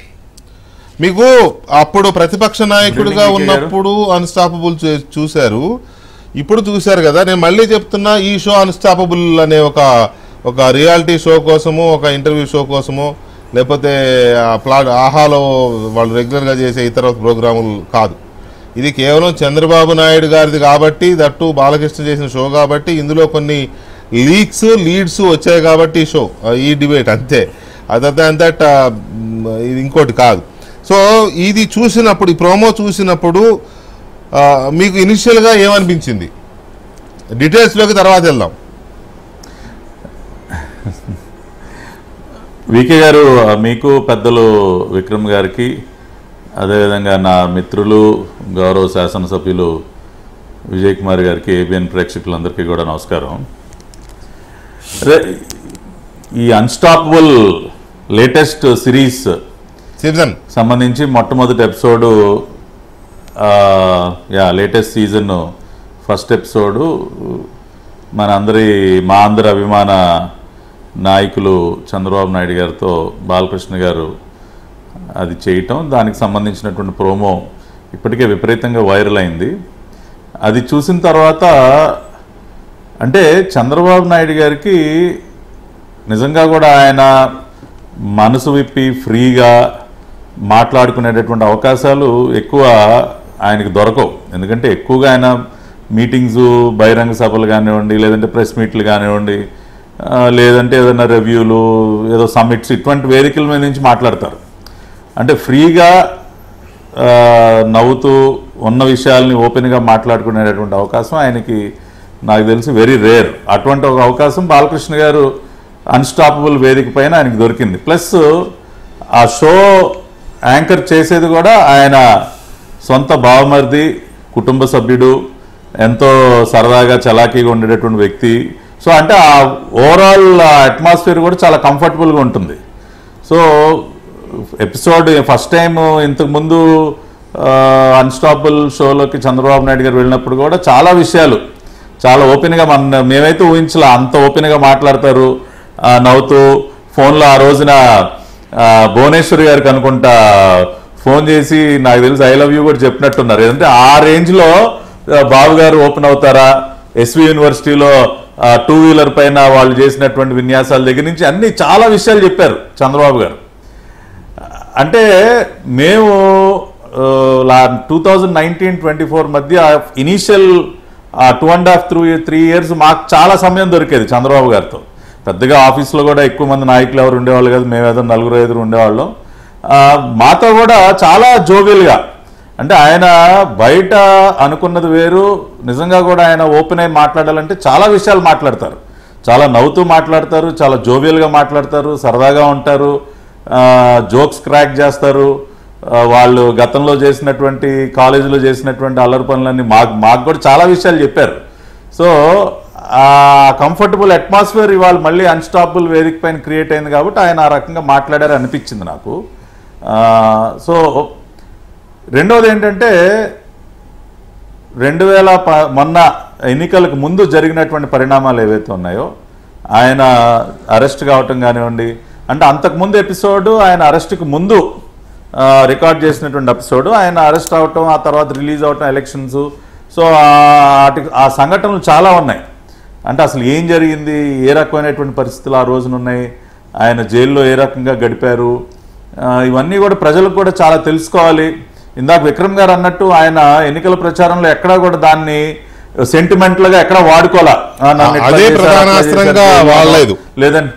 మీకు అప్పుడు ప్రతిపక్ష నాయకుడిగా Good evening, వికే గారు. ఉన్నప్పుడు అన్స్టాపబుల్ చూశారు ఇప్పుడు చూశారు కదా నేను మళ్ళీ చెప్తున్నా ఈ షో అన్స్టాపబుల్ అనే ఒక ఒక రియాలిటీ షో కోసమో ఒక ఇంటర్వ్యూ షో కోసమో లేకపోతే ఆ ప్లాట్ ఆహాలో వాళ్ళు రెగ్యులర్గా చేసే ఇతర ప్రోగ్రాములు కాదు ఇది కేవలం చంద్రబాబు నాయుడు గారిది కాబట్టి దట్టు బాలకృష్ణ చేసిన షో కాబట్టి ఇందులో కొన్ని లీక్స్ లీడ్స్ వచ్చాయి కాబట్టి ఈ షో ఆ, ఈ డిబేట్ అంతే అదర్ దాన్ దట్ ఇది ఇంకోటి కాదు సో ఇది చూసినప్పుడు ఈ ప్రోమో చూసినప్పుడు ఆ, మీకు ఇనిషియల్గా ఏమనిపించింది డీటెయిల్స్లోకి తర్వాత వెళ్దాం వికే గారు మీకు పెద్దలు విక్రమ్ గారికి అదేవిధంగా నా మిత్రులు గౌరవ శాసనసభ్యులు విజయ్ కుమార్ గారికి ఏబిఎన్ ప్రేక్షకులందరికీ కూడా నమస్కారం అదే ఈ అన్స్టాపబుల్ లేటెస్ట్ సిరీస్ సీజన్ సంబంధించి మొట్టమొదటి ఎపిసోడు ఆ, yeah latest season first episode మన అందరి మా అందరి అభిమాన నాయకులు చంద్రబాబు నాయుడు గారితో బాలకృష్ణ గారు అది చేయటం దానికి సంబంధించినటువంటి ప్రోమో ఇప్పటికే విపరీతంగా వైరల్ అయింది అది చూసిన తర్వాత అంటే చంద్రబాబు నాయుడు గారికి నిజంగా కూడా ఆయన మనసు విప్పి ఫ్రీగా మాట్లాడుకునేటటువంటి అవకాశాలు ఎక్కువ ఆయనకు దొరకవు ఎందుకంటే ఎక్కువగా ఆయన మీటింగ్స్ బహిరంగ సభలు కానివ్వండి లేదంటే ప్రెస్ మీట్లు కానివ్వండి ఆ, లేదంటే ఏదైనా రివ్యూలు ఏదో సమ్మిట్స్ ఇటువంటి వేదికల మీద నుంచి మాట్లాడతారు అంటే ఫ్రీగా ఆ, నవ్వుతూ ఉన్న విషయాల్ని ఓపెన్గా మాట్లాడుకునేటటువంటి అవకాశం ఆయనకి నాకు తెలిసి వెరీ రేర్ అటువంటి ఒక అవకాశం బాలకృష్ణ గారు అన్స్టాపబుల్ వేదిక పైన ఆయనకి దొరికింది ప్లస్ ఆ షో యాంకర్ చేసేది కూడా ఆయన సొంత బావమరిది కుటుంబ సభ్యుడు ఎంతో సరదాగా చలాకీగా ఉండేటటువంటి వ్యక్తి సో అంటే ఆ ఓవరాల్ అట్మాస్ఫియర్ కూడా చాలా కంఫర్టబుల్గా ఉంటుంది సో ఎపిసోడ్ ఫస్ట్ టైం ఇంతకుముందు అన్స్టాపబుల్ షోలోకి చంద్రబాబు నాయుడు గారు వెళ్ళినప్పుడు కూడా చాలా విషయాలు చాలా ఓపెన్గా మన మేమైతే ఊహించలే అంత ఓపెన్గా మాట్లాడతారు ఆ, నవ్వుతూ ఫోన్లో ఆ రోజున ఆ, భువనేశ్వరి గారికి అనుకుంటా ఫోన్ చేసి నాకు తెలిసి ఐ లవ్ యూ కూడా చెప్పినట్టున్నారు ఏంటంటే ఆ రేంజ్లో ఆ, బాబు గారు ఓపెన్ అవుతారా ఎస్వి యూనివర్సిటీలో టూ వీలర్ పైన వాళ్ళు చేసినటువంటి విన్యాసాల దగ్గర నుంచి అన్ని చాలా విషయాలు చెప్పారు చంద్రబాబు గారు అంటే మేము two thousand nineteen twenty four మధ్య initial two and half through three years మాకు చాలా సమయం దొరికేది చంద్రబాబు గారితో పెద్దగా ఆఫీస్లో కూడా ఎక్కువ మంది నాయకులు ఎవరు ఉండేవాళ్ళు కాదు మేము ఏదో నలుగురు ఐదుగురు ఉండేవాళ్ళం ఆ, మాతో కూడా చాలా జోవియల్గా అంటే ఆయన బయట అనుకున్నది వేరు నిజంగా కూడా ఆయన ఓపెన్ అయి మాట్లాడాలంటే చాలా విషయాలు మాట్లాడతారు చాలా నవ్వుతూ మాట్లాడతారు చాలా జోవియల్గా మాట్లాడతారు సరదాగా ఉంటారు జోక్స్ క్రాక్ చేస్తారు ఆ, వాళ్ళు గతంలో చేసినటువంటి కాలేజీలో చేసినటువంటి అల్లరి పనులన్నీ మాకు మాకు కూడా చాలా విషయాలు చెప్పారు సో ఆ కంఫర్టబుల్ అట్మాస్ఫియర్ ఇవాళ మళ్ళీ అన్స్టాపబుల్ వేదిక పైన క్రియేట్ అయింది కాబట్టి ఆయన ఆ రకంగా మాట్లాడారు అనిపించింది నాకు ఆ, సో రెండవది ఏంటంటే రెండు వేల ప మొన్న ఎన్నికలకు ముందు జరిగినటువంటి పరిణామాలు ఏవైతే ఉన్నాయో ఆయన అరెస్ట్ కావటం కానివ్వండి అంటే అంతకుముందు ఎపిసోడ్ ఆయన అరెస్ట్కి ముందు ఆ, రికార్డ్ చేసినటువంటి ఎపిసోడ్ ఆయన అరెస్ట్ అవటం ఆ తర్వాత రిలీజ్ అవటం ఎలక్షన్స్ సో ఆ- వాటి- ఆ సంఘటనలు చాలా ఉన్నాయి అంటే అసలు ఏం జరిగింది ఏ రకమైనటువంటి పరిస్థితులు ఆ రోజున ఉన్నాయి ఆయన జైల్లో ఏ రకంగా గడిపారు ఆ, ఇవన్నీ కూడా ప్రజలకు కూడా చాలా తెలుసుకోవాలి ఇందాక విక్రమ్ గారు అన్నట్టు ఆయన ఎన్నికల ప్రచారంలో ఎక్కడా కూడా దాన్ని సెంటిమెంటల్ గా ఎక్కడ వాడుకోవాలా ఆ, నన్ను ఇట్లా అదే చేశారు, అట్లా ప్రధానాస్త్రంగా చేశారు, వాడలేదు. లేదండి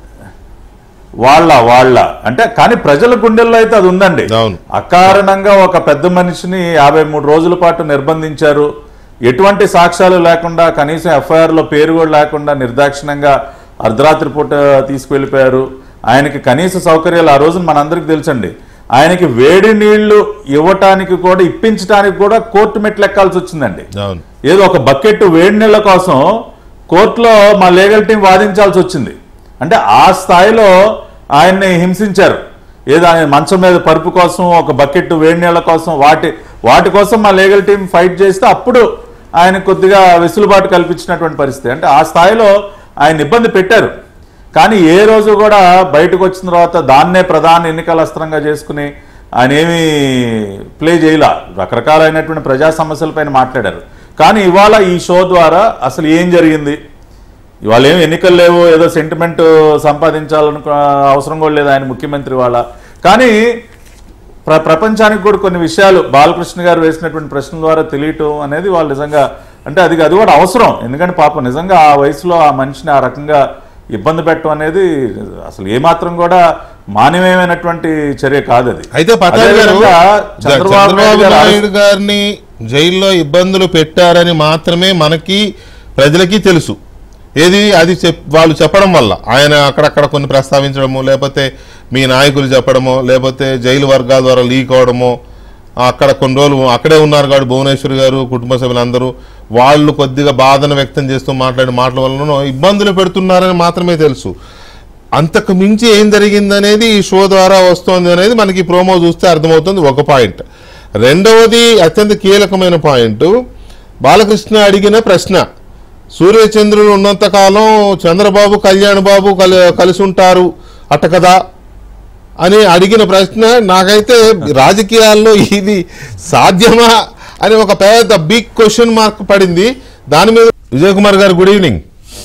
వాళ్ళ వాళ్ళ అంటే కానీ ప్రజల గుండెల్లో అయితే అది ఉందండి అవును. అకారణంగా ఒక పెద్ద మనిషిని యాభై మూడు రోజుల పాటు నిర్బంధించారు ఎటువంటి సాక్ష్యాలు లేకుండా కనీసం ఎఫ్ఐఆర్ లో పేరు కూడా లేకుండా నిర్దాక్షిణ్యంగా అర్ధరాత్రి పూట తీసుకువెళ్ళిపోయారు ఆయనకి కనీస సౌకర్యాలు ఆ రోజున మనందరికీ తెలుసండి ఆయనకి వేడి నీళ్లు ఇవ్వటానికి కూడా ఇప్పించడానికి కూడా కోర్టు మెట్లు ఎక్కాల్సి వచ్చిందండి అవును ఏదో ఒక బకెట్ వేడి నీళ్ళ కోసం కోర్టులో మా లీగల్ టీం వాదించాల్సి వచ్చింది అంటే ఆ స్థాయిలో ఆయన్ని హింసించారు ఏదో ఆయన మంచం మీద పరుపు కోసం ఒక బకెట్ వేడి నీళ్ళ కోసం వాటి వాటి కోసం మా లీగల్ టీం ఫైట్ చేస్తే అప్పుడు ఆయన కొద్దిగా వెసులుబాటు కల్పించినటువంటి పరిస్థితి అంటే ఆ స్థాయిలో ఆయన ఇబ్బంది పెట్టారు కానీ ఏ రోజు కూడా బయటకు వచ్చిన తర్వాత దాన్నే ప్రధాన ఎన్నికల అస్త్రంగా చేసుకుని ఆయన ఏమీ ప్లే చేయలా రకరకాలైనటువంటి ప్రజా సమస్యలపైన మాట్లాడారు కానీ ఇవాళ ఈ షో ద్వారా అసలు ఏం జరిగింది ఇవాళ ఏం ఎన్నికలు లేవు ఏదో సెంటిమెంట్ సంపాదించాలను అవసరం కూడా లేదు ఆయన ముఖ్యమంత్రి వాళ్ళ కానీ ప్ర ప్రపంచానికి కూడా కొన్ని విషయాలు బాలకృష్ణ గారు వేసినటువంటి ప్రశ్నల ద్వారా తెలియటం అనేది వాళ్ళు నిజంగా అంటే అది అది కూడా అవసరం ఎందుకంటే పాపం నిజంగా ఆ వయసులో ఆ మనిషిని ఆ రకంగా ఇబ్బంది పెట్టడం అనేది అసలు ఏమాత్రం కూడా మాన్యమైనటువంటి చర్య కాదు అది అయితే పటాన్ గారు అదేవిధంగా చంద్రబాబు నాయుడు గారు నాయుడు గారిని జైల్లో ఇబ్బందులు పెట్టారని మాత్రమే మనకి ప్రజలకి తెలుసు ఏది అది చెప్ వాళ్ళు చెప్పడం వల్ల ఆయన అక్కడక్కడ కొన్ని ప్రస్తావించడము లేకపోతే మీ నాయకులు చెప్పడమో లేకపోతే జైలు వర్గాల ద్వారా లీక్ అవడమో అక్కడ కొన్ని రోజులు అక్కడే ఉన్నారు కాబట్టి భువనేశ్వర్ గారు కుటుంబ సభ్యులందరూ వాళ్ళు కొద్దిగా బాధను వ్యక్తం చేస్తూ మాట్లాడిన మాటల వలన ఇబ్బందులు పెడుతున్నారని మాత్రమే తెలుసు అంతకు మించి ఏం జరిగిందనేది ఈ షో ద్వారా వస్తోంది అనేది మనకి ప్రోమో చూస్తే అర్థమవుతుంది ఒక పాయింట్ రెండవది అత్యంత కీలకమైన పాయింట్ బాలకృష్ణ అడిగిన ప్రశ్న సూర్యచంద్రులు ఉన్నంతకాలం చంద్రబాబు కళ్యాణ్ బాబు కలి కలిసి ఉంటారు అట్ట కదా అని అడిగిన ప్రశ్న నాకైతే రాజకీయాల్లో ఇది సాధ్యమా అని ఒక పెద్ద బిగ్ క్వశ్చన్ మార్క్ పడింది దాని మీద విజయ్ కుమార్ గారు good evening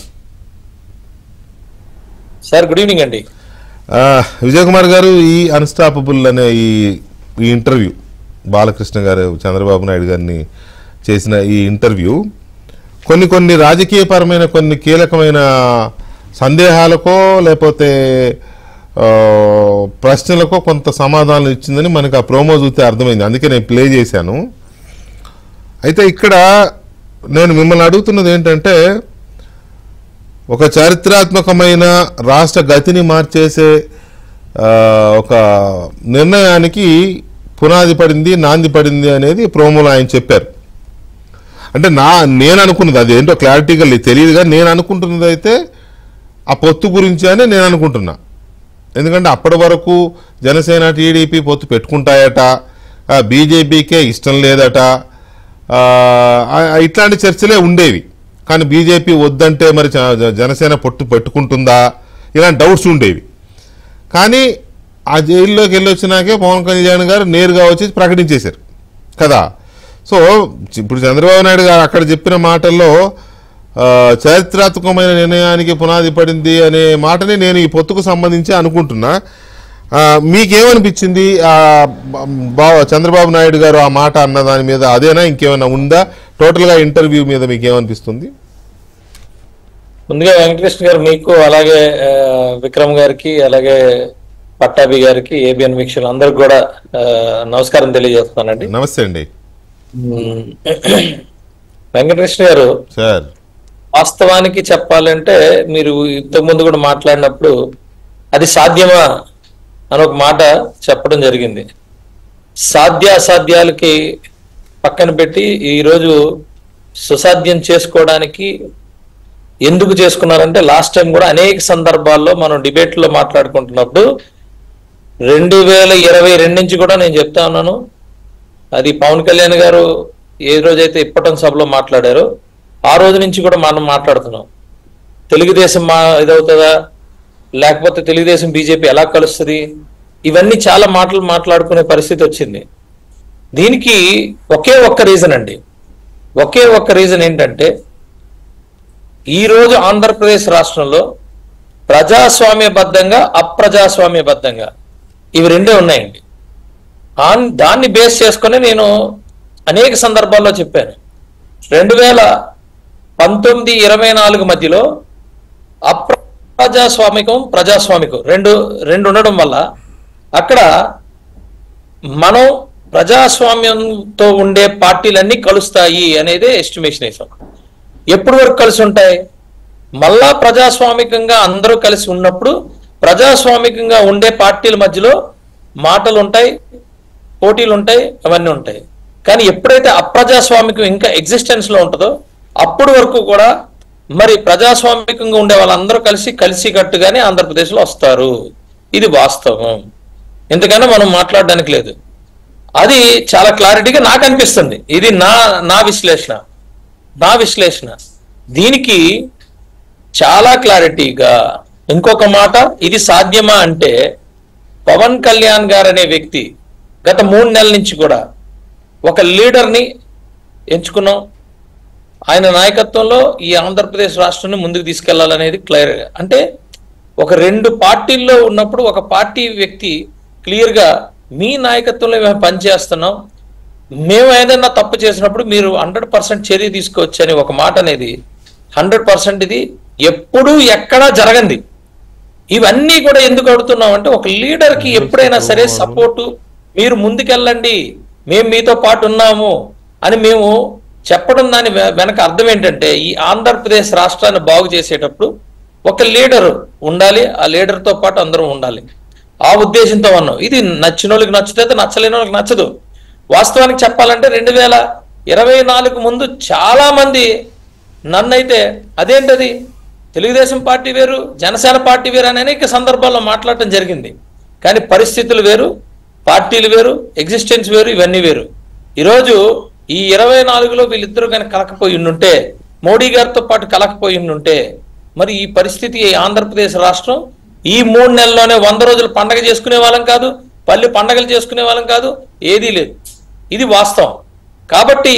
sir good evening అండి ఆ, విజయ్ కుమార్ గారు ఈ అన్స్టాపబుల్ అనే ఈ ఈ ఇంటర్వ్యూ బాలకృష్ణ గారు చంద్రబాబు నాయుడు గారిని చేసిన ఈ ఇంటర్వ్యూ కొన్ని కొన్ని రాజకీయపరమైన కొన్ని కీలకమైన సందేహాలకో లేకపోతే ఆ, ప్రశ్నలకో కొంత సమాధానం ఇచ్చిందని మనకి ఆ ప్రోమో చూస్తే అర్థమైంది అందుకే నేను ప్లే చేశాను అయితే ఇక్కడ నేను మిమ్మల్ని అడుగుతున్నది ఏంటంటే ఒక చారిత్రాత్మకమైన రాష్ట్ర గతిని మార్చేసే ఆ, ఒక నిర్ణయానికి పునాది పడింది నాంది పడింది అనేది ప్రోమోలో ఆయన చెప్పారు అంటే నా నేను అనుకున్నది అది ఏంటో క్లారిటీగా లేదు తెలియదు కానీ నేను అనుకుంటున్నది అయితే ఆ పొత్తు గురించి అని నేను అనుకుంటున్నా ఎందుకంటే అప్పటి వరకు జనసేన టీడీపీ పొత్తు పెట్టుకుంటాయట ఆ, బీజేపీకే ఇష్టం లేదట ఆ, ఆ, ఇట్లాంటి చర్చలే ఉండేవి కానీ బీజేపీ వద్దంటే మరి జ- జ- జనసేన పొట్టు పెట్టుకుంటుందా ఇలాంటి డౌట్స్ ఉండేవి కానీ ఆ జైల్లోకి వెళ్ళి వచ్చినాకే పవన్ కళ్యాణ్ గారు నేరుగా వచ్చి ప్రకటించేశారు కదా సో ఇప్పుడు చంద్రబాబు నాయుడు గారు అక్కడ చెప్పిన మాటల్లో ఆ, చారిత్రాత్మకమైన నిర్ణయానికి పునాది పడింది అనే మాటని నేను ఈ పొత్తుకు సంబంధించి అనుకుంటున్నా ఆ, మీకేమనిపించింది ఆ, బా- చంద్రబాబు నాయుడు గారు ఆ మాట అన్న దాని మీద అదేనా ఇంకేమైనా ఉందా టోటల్గా ఇంటర్వ్యూ మీద మీకు ఏమనిపిస్తుంది ముందుగా వెంకటకృష్ణ గారు మీకు అలాగే ఆ, విక్రమ్ గారికి అలాగే పట్టాభి గారికి ఏబిఎన్ వీక్షలు అందరికి కూడా ఆ, నమస్కారం తెలియజేస్తానండి నమస్తే అండి మ్మ్. వెంకటకృష్ణ గారు సార్ వాస్తవానికి చెప్పాలంటే మీరు ఇంతకు ముందు కూడా మాట్లాడినప్పుడు అది సాధ్యమా అని ఒక మాట చెప్పడం జరిగింది సాధ్యాసాధ్యాలకి పక్కన పెట్టి ఈరోజు సుసాధ్యం చేసుకోవడానికి ఎందుకు చేసుకున్నారంటే లాస్ట్ టైం కూడా అనేక సందర్భాల్లో మనం debate లో మాట్లాడుకుంటున్నప్పుడు రెండు వేల ఇరవై రెండు నుంచి కూడా నేను చెప్తా ఉన్నాను అది పవన్ కళ్యాణ్ గారు ఏ రోజైతే ఇప్పటం సభలో మాట్లాడారో ఆ రోజు నుంచి కూడా మనం మాట్లాడుతున్నాం తెలుగుదేశం మా ఇదవుతుందా లేకపోతే తెలుగుదేశం బీజేపీ ఎలా కలుస్తుంది ఇవన్నీ చాలా మాటలు మాట్లాడుకునే పరిస్థితి వచ్చింది దీనికి ఒకే ఒక్క రీజన్ అండి ఒకే ఒక్క రీజన్ ఏంటంటే ఈరోజు ఆంధ్రప్రదేశ్ రాష్ట్రంలో ప్రజాస్వామ్యబద్ధంగా అప్రజాస్వామ్యబద్ధంగా ఇవి రెండే ఉన్నాయండి ఆన్ దాన్ని బేస్ చేసుకొని నేను అనేక సందర్భాల్లో చెప్పాను రెండు వేల పంతొమ్మిది ఇరవై నాలుగు మధ్యలో అప్రజాస్వామికం ప్రజాస్వామికం రెండు రెండు ఉండడం వల్ల అక్కడ మనం ప్రజాస్వామ్యంతో ఉండే పార్టీలన్నీ కలుస్తాయి అనేదే ఎస్టిమేషన్ వేసాం ఎప్పుడు వరకు కలిసి ఉంటాయి మళ్ళా ప్రజాస్వామికంగా అందరూ కలిసి ఉన్నప్పుడు ప్రజాస్వామికంగా ఉండే పార్టీల మధ్యలో మాటలు ఉంటాయి పోటీలు ఉంటాయి అవన్నీ ఉంటాయి కానీ ఎప్పుడైతే అప్రజాస్వామికం ఇంకా ఎగ్జిస్టెన్స్ లో ఉంటుందో అప్పుడు వరకు కూడా మరి ప్రజాస్వామికంగా ఉండే వాళ్ళందరూ కలిసి కలిసి కట్టుగానే ఆంధ్రప్రదేశ్లో వస్తారు ఇది వాస్తవం ఎందుకన్నా మనం మాట్లాడడానికి లేదు అది చాలా క్లారిటీగా నాకు అనిపిస్తుంది ఇది నా నా విశ్లేషణ నా విశ్లేషణ దీనికి చాలా క్లారిటీగా ఇంకొక మాట ఇది సాధ్యమా అంటే పవన్ కళ్యాణ్ గారు అనే వ్యక్తి గత మూడు నెలల నుంచి కూడా ఒక లీడర్ని ఎంచుకున్నాం ఆయన నాయకత్వంలో ఈ ఆంధ్రప్రదేశ్ రాష్ట్రాన్ని ముందుకు తీసుకెళ్లాలనేది క్లియర్ అంటే ఒక రెండు పార్టీల్లో ఉన్నప్పుడు ఒక పార్టీ వ్యక్తి క్లియర్ గా మీ నాయకత్వంలో మేము పనిచేస్తున్నాం మేము ఏదైనా తప్పు చేసినప్పుడు మీరు హండ్రెడ్ పర్సెంట్ చర్య తీసుకోవచ్చు అని ఒక మాట అనేది హండ్రెడ్ పర్సెంట్ ఇది ఎప్పుడూ ఎక్కడా జరగంది ఇవన్నీ కూడా ఎందుకు అడుగుతున్నాం అంటే ఒక లీడర్ కి ఎప్పుడైనా సరే సపోర్టు మీరు ముందుకెళ్ళండి మేము మీతో పాటు ఉన్నాము అని మేము చెప్పడం దాని వె- వెనక అర్థం ఏంటంటే ఈ ఆంధ్రప్రదేశ్ రాష్ట్రాన్ని బాగు చేసేటప్పుడు ఒక లీడర్ ఉండాలి ఆ లీడర్ తో పాటు అందరం ఉండాలి ఆ ఉద్దేశంతో ఉన్నాం ఇది నచ్చిన వాళ్ళకి నచ్చుతుంది నచ్చలేని వాళ్ళకి నచ్చదు వాస్తవానికి చెప్పాలంటే రెండు వేల ఇరవై నాలుగు ముందు చాలా మంది నన్నైతే అదేంటది తెలుగుదేశం పార్టీ వేరు జనసేన పార్టీ వేరు అని అనేక సందర్భాల్లో మాట్లాడటం జరిగింది కానీ పరిస్థితులు వేరు పార్టీలు వేరు ఎగ్జిస్టెన్స్ వేరు ఇవన్నీ వేరు ఈరోజు ఈ ఇరవై నాలుగులో వీళ్ళిద్దరూ కనుక కలకపోయి ఉండుంటే మోడీ గారితో పాటు కలకపోయి ఉండుంటే మరి ఈ పరిస్థితి ఈ ఆంధ్రప్రదేశ్ రాష్ట్రం ఈ మూడు నెలల్లోనే వంద రోజులు పండగ చేసుకునే వాళ్ళం కాదు పల్లి పండగలు చేసుకునే వాళ్ళం కాదు ఏదీ లేదు ఇది వాస్తవం కాబట్టి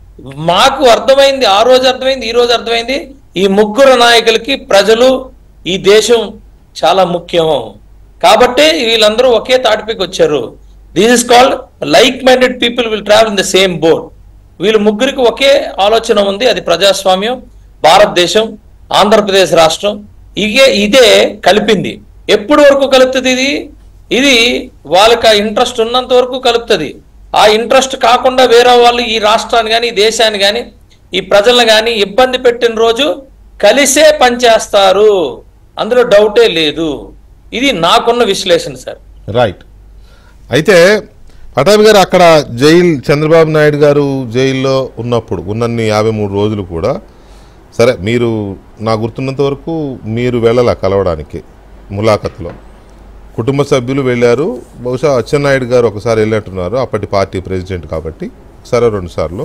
మాకు అర్థమైంది ఆ రోజు అర్థమైంది ఈ రోజు అర్థమైంది ఈ ముగ్గురు నాయకులకి ప్రజలు ఈ దేశం చాలా ముఖ్యం కాబట్టి వీళ్ళందరూ ఒకే తాటిపైకి వచ్చారు this is called like minded people will travel in the same board వీళ్ళు ముగ్గురికి ఒకే ఆలోచన ఉంది అది ప్రజాస్వామ్యం భారతదేశం ఆంధ్రప్రదేశ్ రాష్ట్రం ఇదే ఇదే కలిపింది ఎప్పుడు వరకు కలుపుతుంది ఇది ఇది వాళ్ళకి ఆ ఇంట్రెస్ట్ ఉన్నంత వరకు కలుపుతుంది ఆ ఇంట్రెస్ట్ కాకుండా వేరే వాళ్ళు ఈ రాష్ట్రాన్ని కానీ ఈ దేశాన్ని కానీ ఈ ప్రజలను కానీ ఇబ్బంది పెట్టిన రోజు కలిసే పనిచేస్తారు అందులో డౌటే లేదు ఇది నాకున్న విశ్లేషణ సార్ రైట్ అయితే పటాభి గారు అక్కడ జైలు చంద్రబాబు నాయుడు గారు జైల్లో ఉన్నప్పుడు ఉన్నన్ని యాభై మూడు రోజులు కూడా సరే మీరు నా గుర్తున్నంత వరకు మీరు వెళ్ళాల కలవడానికి ములాఖత్లో కుటుంబ సభ్యులు వెళ్ళారు బహుశా అచ్చెన్నాయుడు గారు ఒకసారి వెళ్ళినట్టున్నారు అప్పటి పార్టీ ప్రెసిడెంట్ కాబట్టి ఒకసారి రెండు సార్లు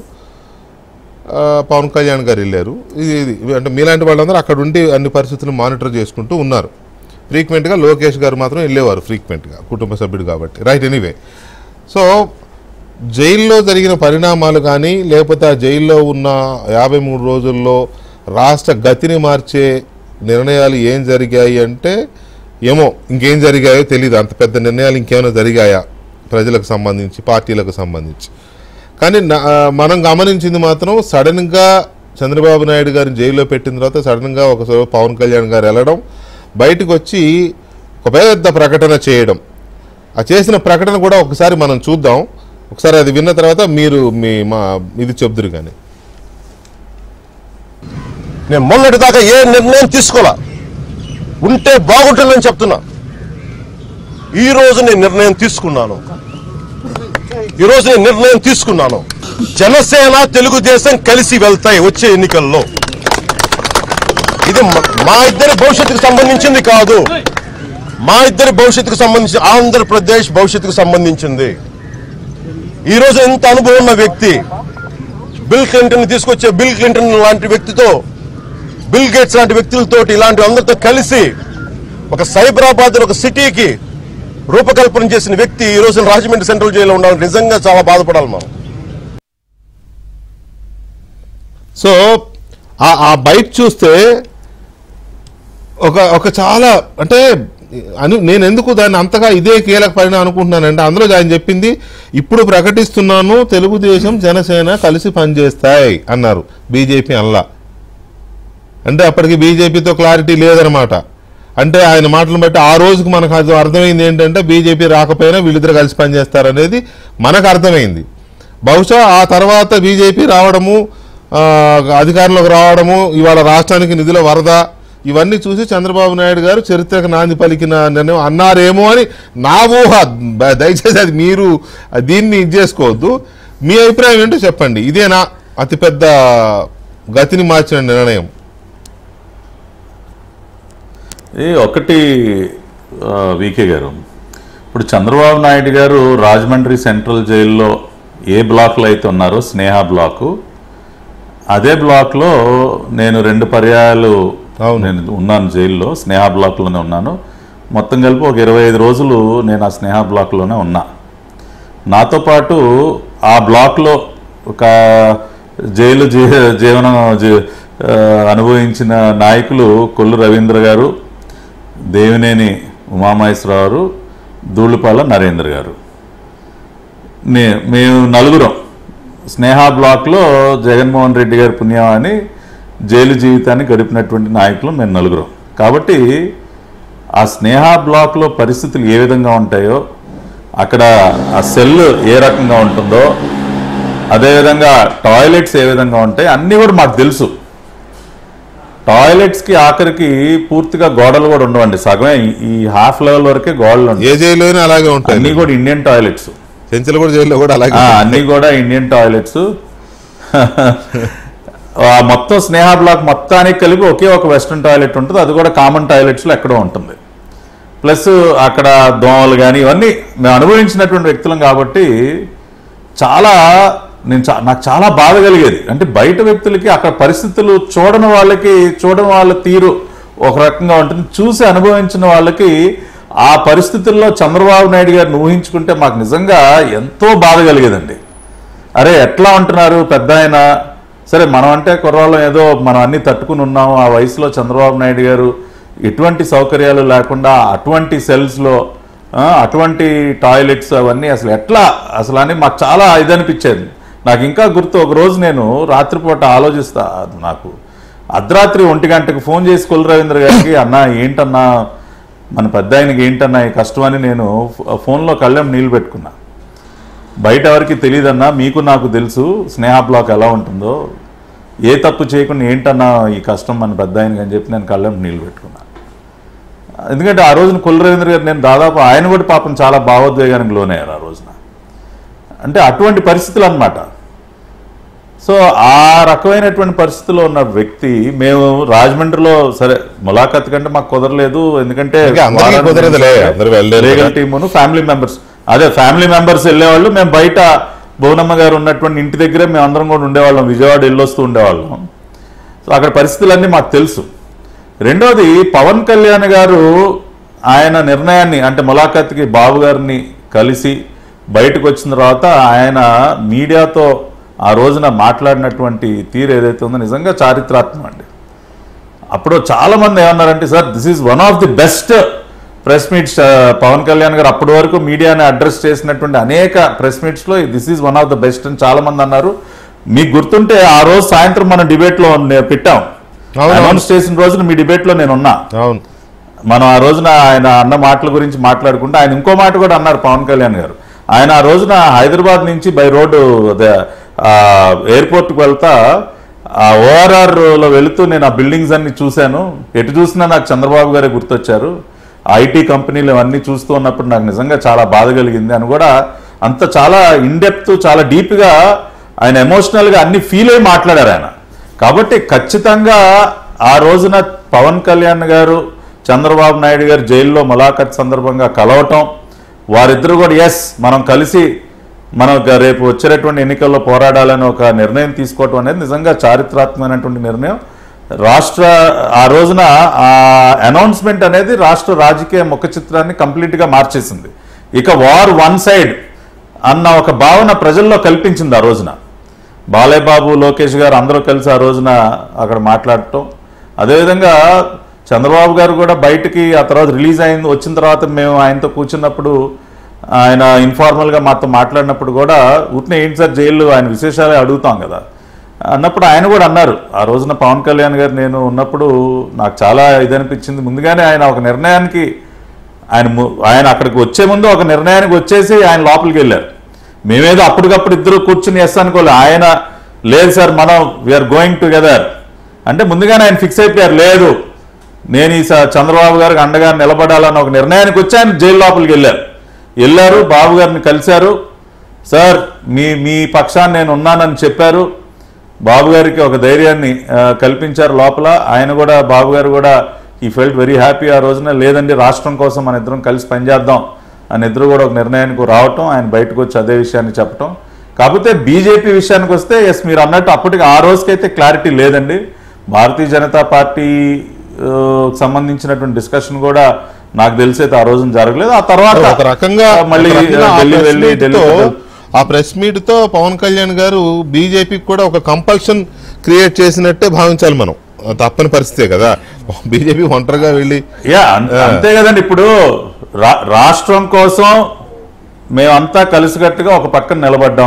ఆ, పవన్ కళ్యాణ్ గారు వెళ్ళారు ఇది ఇది అంటే మీలాంటి వాళ్ళందరూ అక్కడ ఉండి అన్ని పరిస్థితులు మానిటర్ చేసుకుంటూ ఉన్నారు ఫ్రీక్వెంట్గా లోకేష్ గారు మాత్రం వెళ్ళేవారు ఫ్రీక్వెంట్గా కుటుంబ సభ్యుడు కాబట్టి రైట్ ఎనీవే సో జైల్లో జరిగిన పరిణామాలు కానీ లేకపోతే ఆ జైల్లో ఉన్న యాభై మూడు రోజుల్లో రాష్ట్ర గతిని మార్చే నిర్ణయాలు ఏం జరిగాయి అంటే ఏమో ఇంకేం జరిగాయో తెలియదు అంత పెద్ద నిర్ణయాలు ఇంకేమైనా జరిగాయా ప్రజలకు సంబంధించి పార్టీలకు సంబంధించి కానీ నా- ఆ, మనం గమనించింది మాత్రం సడన్గా చంద్రబాబు నాయుడు గారిని జైల్లో పెట్టిన తర్వాత సడన్గా ఒకసారి పవన్ కళ్యాణ్ గారు వెళ్ళడం బయటకు వచ్చి ఒక పెద్ద ప్రకటన చేయడం ఆ చేసిన ప్రకటన కూడా ఒకసారి మనం చూద్దాం ఒకసారి అది విన్న తర్వాత మీరు మీ మా ఇది చెప్దురు కానీ నేను మొన్నటి దాకా ఏ నిర్ణయం తీసుకోవాలా ఉంటే బాగుంటుందని చెప్తున్నా ఈ రోజు నేను నిర్ణయం తీసుకున్నాను ఈ రోజు నేను నిర్ణయం తీసుకున్నాను జనసేన తెలుగుదేశం కలిసి వెళ్తాయి వచ్చే ఎన్నికల్లో ఇది మ- మా ఇద్దరి భవిష్యత్తుకు సంబంధించింది కాదు మా ఇద్దరి భవిష్యత్తుకు సంబంధించి ఆంధ్రప్రదేశ్ భవిష్యత్తుకు సంబంధించింది ఈ రోజు ఎంత అనుభవం ఉన్న వ్యక్తి బిల్ క్లింటన్ తీసుకొచ్చే బిల్ క్లింటన్ లాంటి వ్యక్తితో బిల్ గేట్స్ లాంటి వ్యక్తులతోటి ఇలాంటి అందరితో కలిసి ఒక సైబరాబాద్ ఒక సిటీకి రూపకల్పన చేసిన వ్యక్తి ఈ రోజు రాజమండ్రి సెంట్రల్ జైల్లో ఉండాలి నిజంగా చాలా బాధపడాలి మనం సో ఆ- ఆ బైట్ చూస్తే ఒక ఒక చాలా అంటే అని నేను ఎందుకు దాన్ని అంతగా ఇదే కీలక పరిణామం అనుకుంటున్నానంటే అందులో ఆయన చెప్పింది ఇప్పుడు ప్రకటిస్తున్నాను తెలుగుదేశం జనసేన కలిసి పనిచేస్తాయి అన్నారు బీజేపీ అనలా అంటే అప్పటికి బీజేపీతో క్లారిటీ లేదనమాట అంటే ఆయన మాటలను బట్టి ఆ రోజుకు మనకు అది అర్థమైంది ఏంటంటే బీజేపీ రాకపోయినా వీళ్ళిద్దరు కలిసి పనిచేస్తారనేది మనకు అర్థమైంది బహుశా ఆ తర్వాత బీజేపీ రావడము ఆ, అధికారంలోకి రావడము ఇవాళ రాష్ట్రానికి నిధుల వరద ఇవన్నీ చూసి చంద్రబాబు నాయుడు గారు చరిత్రకు నాంది పలికిన నిర్ణయం అన్నారేమో అని నా ఊహ బ- దయచేసి అది మీరు దీన్ని ఇది చేసుకోవద్దు మీ అభిప్రాయం ఏంటో చెప్పండి ఇదేనా అతిపెద్ద గతిని మార్చిన నిర్ణయం ఏ ఒకటి ఆ, వికే గారు ఇప్పుడు చంద్రబాబు నాయుడు గారు రాజమండ్రి సెంట్రల్ జైల్లో ఏ బ్లాక్లో అయితే ఉన్నారో స్నేహ బ్లాకు అదే బ్లాక్లో నేను రెండు పర్యాయాలు అవును. నేను ఉన్నాను జైల్లో స్నేహ బ్లాక్లోనే ఉన్నాను మొత్తం కలిపి ఒక ఇరవై ఐదు రోజులు నేను ఆ స్నేహ బ్లాక్లోనే ఉన్నా నాతో పాటు ఆ బ్లాక్లో ఒక జైలు జీ జీవనం జీ- ఆ, అనుభవించిన నాయకులు కొల్లు రవీంద్ర గారు దేవినేని ఉమామహేశ్వరరావు గారు ధూళిపాల నరేంద్ర గారు నే మేము నలుగురం స్నేహ బ్లాక్లో జగన్మోహన్ రెడ్డి గారి పుణ్యమాని జైలు జీవితాన్ని గడిపినటువంటి నాయకులు మేము నలుగురం కాబట్టి ఆ స్నేహ బ్లాక్లో పరిస్థితులు ఏ విధంగా ఉంటాయో అక్కడ ఆ సెల్ ఏ రకంగా ఉంటుందో అదేవిధంగా టాయిలెట్స్ ఏ విధంగా ఉంటాయి అన్నీ కూడా మాకు తెలుసు టాయిలెట్స్కి ఆఖరికి పూర్తిగా గోడలు కూడా ఉండవండి సగమే ఈ- ఈ హాఫ్ లెవెల్ వరకే గోడలు ఉంటాయి ఏ జైల్లోనే అలాగే ఉంటాయి అన్నీ కూడా ఇండియన్ టాయిలెట్స్ చెంచలగూడ జైల్లో కూడా అలాగే ఆ, ఉంటాయి. అన్నీ కూడా ఇండియన్ టాయిలెట్స్ ఆ మొత్తం స్నేహ బ్లాక్ మొత్తానికి కలిపి ఒకే ఒక వెస్ట్రన్ టాయిలెట్ ఉంటుంది అది కూడా కామన్ టాయిలెట్స్లో ఎక్కడో ఉంటుంది ప్లస్ అక్కడ దోమలు కానీ ఇవన్నీ మేము అనుభవించినటువంటి వ్యక్తులం కాబట్టి చాలా నేను చా- నాకు చాలా బాధ కలిగేది అంటే బయట వ్యక్తులకి అక్కడ పరిస్థితులు చూడని వాళ్ళకి చూడని వాళ్ళ తీరు ఒక రకంగా ఉంటుంది చూసి అనుభవించిన వాళ్ళకి ఆ పరిస్థితుల్లో చంద్రబాబు నాయుడు గారిని ఊహించుకుంటే మాకు నిజంగా ఎంతో బాధ కలిగేదండి అరే ఎట్లా ఉంటున్నారు పెద్ద ఆయన సరే మనం అంటే కుర్రాళ్ళం ఏదో మనం అన్ని తట్టుకుని ఉన్నాం ఆ వయసులో చంద్రబాబు నాయుడు గారు ఎటువంటి సౌకర్యాలు లేకుండా అటువంటి సెల్స్లో అటువంటి టాయిలెట్స్ అవన్నీ అసలు ఎట్లా అసలు అని మాకు చాలా ఇది అనిపించేది నాకు ఇంకా గుర్తు ఒక రోజు నేను రాత్రిపూట ఆలోచిస్తా అది నాకు అర్ధరాత్రి ఒంటి గంటకు ఫోన్ చేసి కొల్లు రవీంద్ర గారికి అన్నా ఏంటన్నా మన పెద్ద ఆయనకి ఏంటన్నా ఈ కష్టం అని నేను ఫో- ఫోన్లో కళ్ళెం నీళ్ళు పెట్టుకున్నా బయట ఎవరికి తెలియదన్నా మీకు నాకు తెలుసు స్నేహ బ్లాక్ ఎలా ఉంటుందో ఏ తప్పు చేయకుండా ఏంటన్నా ఈ కష్టం మన పెద్ద ఆయనకి అని చెప్పి నేను కళ్ళెం నీళ్ళు పెట్టుకున్నా ఎందుకంటే ఆ రోజున కొల్లు రవీంద్ర గారు నేను దాదాపు ఆయన కూడా పాపం చాలా భావోద్వేగానికి లోనయ్యారు ఆ రోజున అంటే అటువంటి పరిస్థితులు అన్నమాట సో ఆ రకమైనటువంటి పరిస్థితిలో ఉన్న వ్యక్తి మేము రాజమండ్రిలో సరే ములాఖత్ కంటే మాకు కుదరలేదు ఎందుకంటే ఇంకా అందరికీ వారానికి కుదరదులే, అందరూ వెళ్ళలేరు లీగల్ కదా. టీమును ఫ్యామిలీ మెంబర్స్ అదే ఫ్యామిలీ మెంబర్స్ వెళ్ళేవాళ్ళు మేము బయట భువనమ్మ గారు ఉన్నటువంటి ఇంటి దగ్గరే మేము అందరం కూడా ఉండేవాళ్ళం విజయవాడ వెళ్ళొస్తూ ఉండేవాళ్ళం సో అక్కడ పరిస్థితులన్నీ మాకు తెలుసు రెండోది పవన్ కళ్యాణ్ గారు ఆయన నిర్ణయాన్ని అంటే ములాఖత్కి బాబు గారిని కలిసి బయటకు వచ్చిన తర్వాత ఆయన మీడియాతో ఆ రోజున మాట్లాడినటువంటి తీరు ఏదైతే ఉందో నిజంగా చారిత్రాత్మకం అండి అప్పుడు చాలా మంది ఏమన్నారంటే sir this is one of the best press meets Pawan Kalyan గారు అప్పటి వరకు మీడియాని అడ్రస్ చేసినటువంటి అనేక ప్రెస్ మీట్స్ లో this is one of the best అని చాలా మంది అన్నారు మీకు గుర్తుంటే ఆ రోజు సాయంత్రం మనం డిబేట్ లో నే- పెట్టాం అవును. అనౌన్స్ చేసిన రోజున మీ డిబేట్ లో నేను ఉన్నా అవును మనం ఆ రోజున ఆయన అన్న మాటల గురించి మాట్లాడుకుంటే ఆయన ఇంకో మాట కూడా అన్నారు పవన్ కళ్యాణ్ గారు ఆయన ఆ రోజున హైదరాబాద్ నుంచి బై రోడ్డు అదే, ఆ, ఎయిర్పోర్ట్కి వెళ్తా ఆ ఓఆర్ఆర్ లో వెళుతూ నేను ఆ బిల్డింగ్స్ అన్ని చూశాను ఎటు చూసినా నాకు చంద్రబాబు గారే గుర్తొచ్చారు ఐటీ కంపెనీలు అవన్నీ చూస్తూ ఉన్నప్పుడు నాకు నిజంగా చాలా బాధ కలిగింది అని కూడా అంత చాలా ఇన్డెప్త్ చాలా డీప్గా ఆయన ఎమోషనల్గా అన్ని ఫీల్ అయి మాట్లాడారు ఆయన కాబట్టి ఖచ్చితంగా ఆ రోజున పవన్ కళ్యాణ్ గారు చంద్రబాబు నాయుడు గారు జైల్లో ములాఖత్ సందర్భంగా కలవటం వారిద్దరు కూడా ఎస్ మనం కలిసి మనం గ- రేపు వచ్చేటటువంటి ఎన్నికల్లో పోరాడాలని ఒక నిర్ణయం తీసుకోవటం అనేది నిజంగా చారిత్రాత్మకమైనటువంటి నిర్ణయం రాష్ట్ర ఆ రోజున ఆ అనౌన్స్మెంట్ అనేది రాష్ట్ర రాజకీయ ముఖ చిత్రాన్ని కంప్లీట్గా మార్చేసింది ఇక వార్ వన్ సైడ్ అన్న ఒక భావన ప్రజల్లో కల్పించింది ఆ రోజున బాలయ్య బాబు లోకేష్ గారు అందరూ కలిసి ఆ రోజున అక్కడ మాట్లాడటం అదేవిధంగా చంద్రబాబు గారు కూడా బయటికి ఆ తర్వాత రిలీజ్ అయింది వచ్చిన తర్వాత మేము ఆయనతో కూర్చున్నప్పుడు ఆయన ఇన్ఫార్మల్గా మాతో మాట్లాడినప్పుడు కూడా ఉట్నే ఏంటి సార్ జైలు ఆయన విశేషాలే అడుగుతాం కదా అన్నప్పుడు ఆయన కూడా అన్నారు ఆ రోజున పవన్ కళ్యాణ్ గారు నేను ఉన్నప్పుడు నాకు చాలా ఇది అనిపించింది ముందుగానే ఆయన ఒక నిర్ణయానికి ఆయన ము- ఆయన అక్కడికి వచ్చే ముందు ఒక నిర్ణయానికి వచ్చేసి ఆయన లోపలికి వెళ్ళారు మేమేదో అప్పటికప్పుడు ఇద్దరు కూర్చుని ఎస్ అనుకోలే ఆయన లేదు సార్ మనం వీఆర్ గోయింగ్ టుగెదర్ అంటే ముందుగానే ఆయన ఫిక్స్ అయిపోయారు లేదు నేను ఈ స- చంద్రబాబు గారికి అండగా నిలబడాలని ఒక నిర్ణయానికి వచ్చి ఆయన జైలు లోపలికి వెళ్ళారు వెళ్ళారు బాబు గారిని కలిశారు సార్ మీ మీ పక్షాన్ని నేను ఉన్నానని చెప్పారు బాబు గారికి ఒక ధైర్యాన్ని ఆ, కల్పించారు లోపల ఆయన కూడా బాబు గారు కూడా ఈ ఫెల్ట్ వెరీ హ్యాపీ ఆ రోజున లేదండి రాష్ట్రం కోసం మన ఇద్దరం కలిసి పనిచేద్దాం అని ఇద్దరు కూడా ఒక నిర్ణయానికి రావటం ఆయన బయటకు వచ్చి అదే విషయాన్ని చెప్పటం కాకపోతే బీజేపీ విషయానికి వస్తే ఎస్ మీరు అన్నట్టు అప్పటికి ఆ రోజుకైతే క్లారిటీ లేదండి భారతీయ జనతా పార్టీ ఆ, సంబంధించినటువంటి డిస్కషన్ కూడా నాకు తెలిసి అయితే ఆ రోజున జరగలేదు ఆ తర్వాత ఒక రకంగా మళ్ళీ ఒక రకంగా ఆ ఢిల్లీ press వెళ్ళి meet ఢిల్లీ తో- ఆ ప్రెస్ మీట్ తో పవన్ కళ్యాణ్ గారు బీజేపీకి కూడా ఒక కంపల్షన్ క్రియేట్ చేసినట్టే భావించాలి మనం తప్పని పరిస్థితే కదా బీజేపీ ఒంటరిగా వెళ్ళి యా అన్- అంతే కదండి ఇప్పుడు రా- రాష్ట్రం కోసం మేమంతా కలిసికట్టుగా ఒక పక్కన నిలబడ్డాం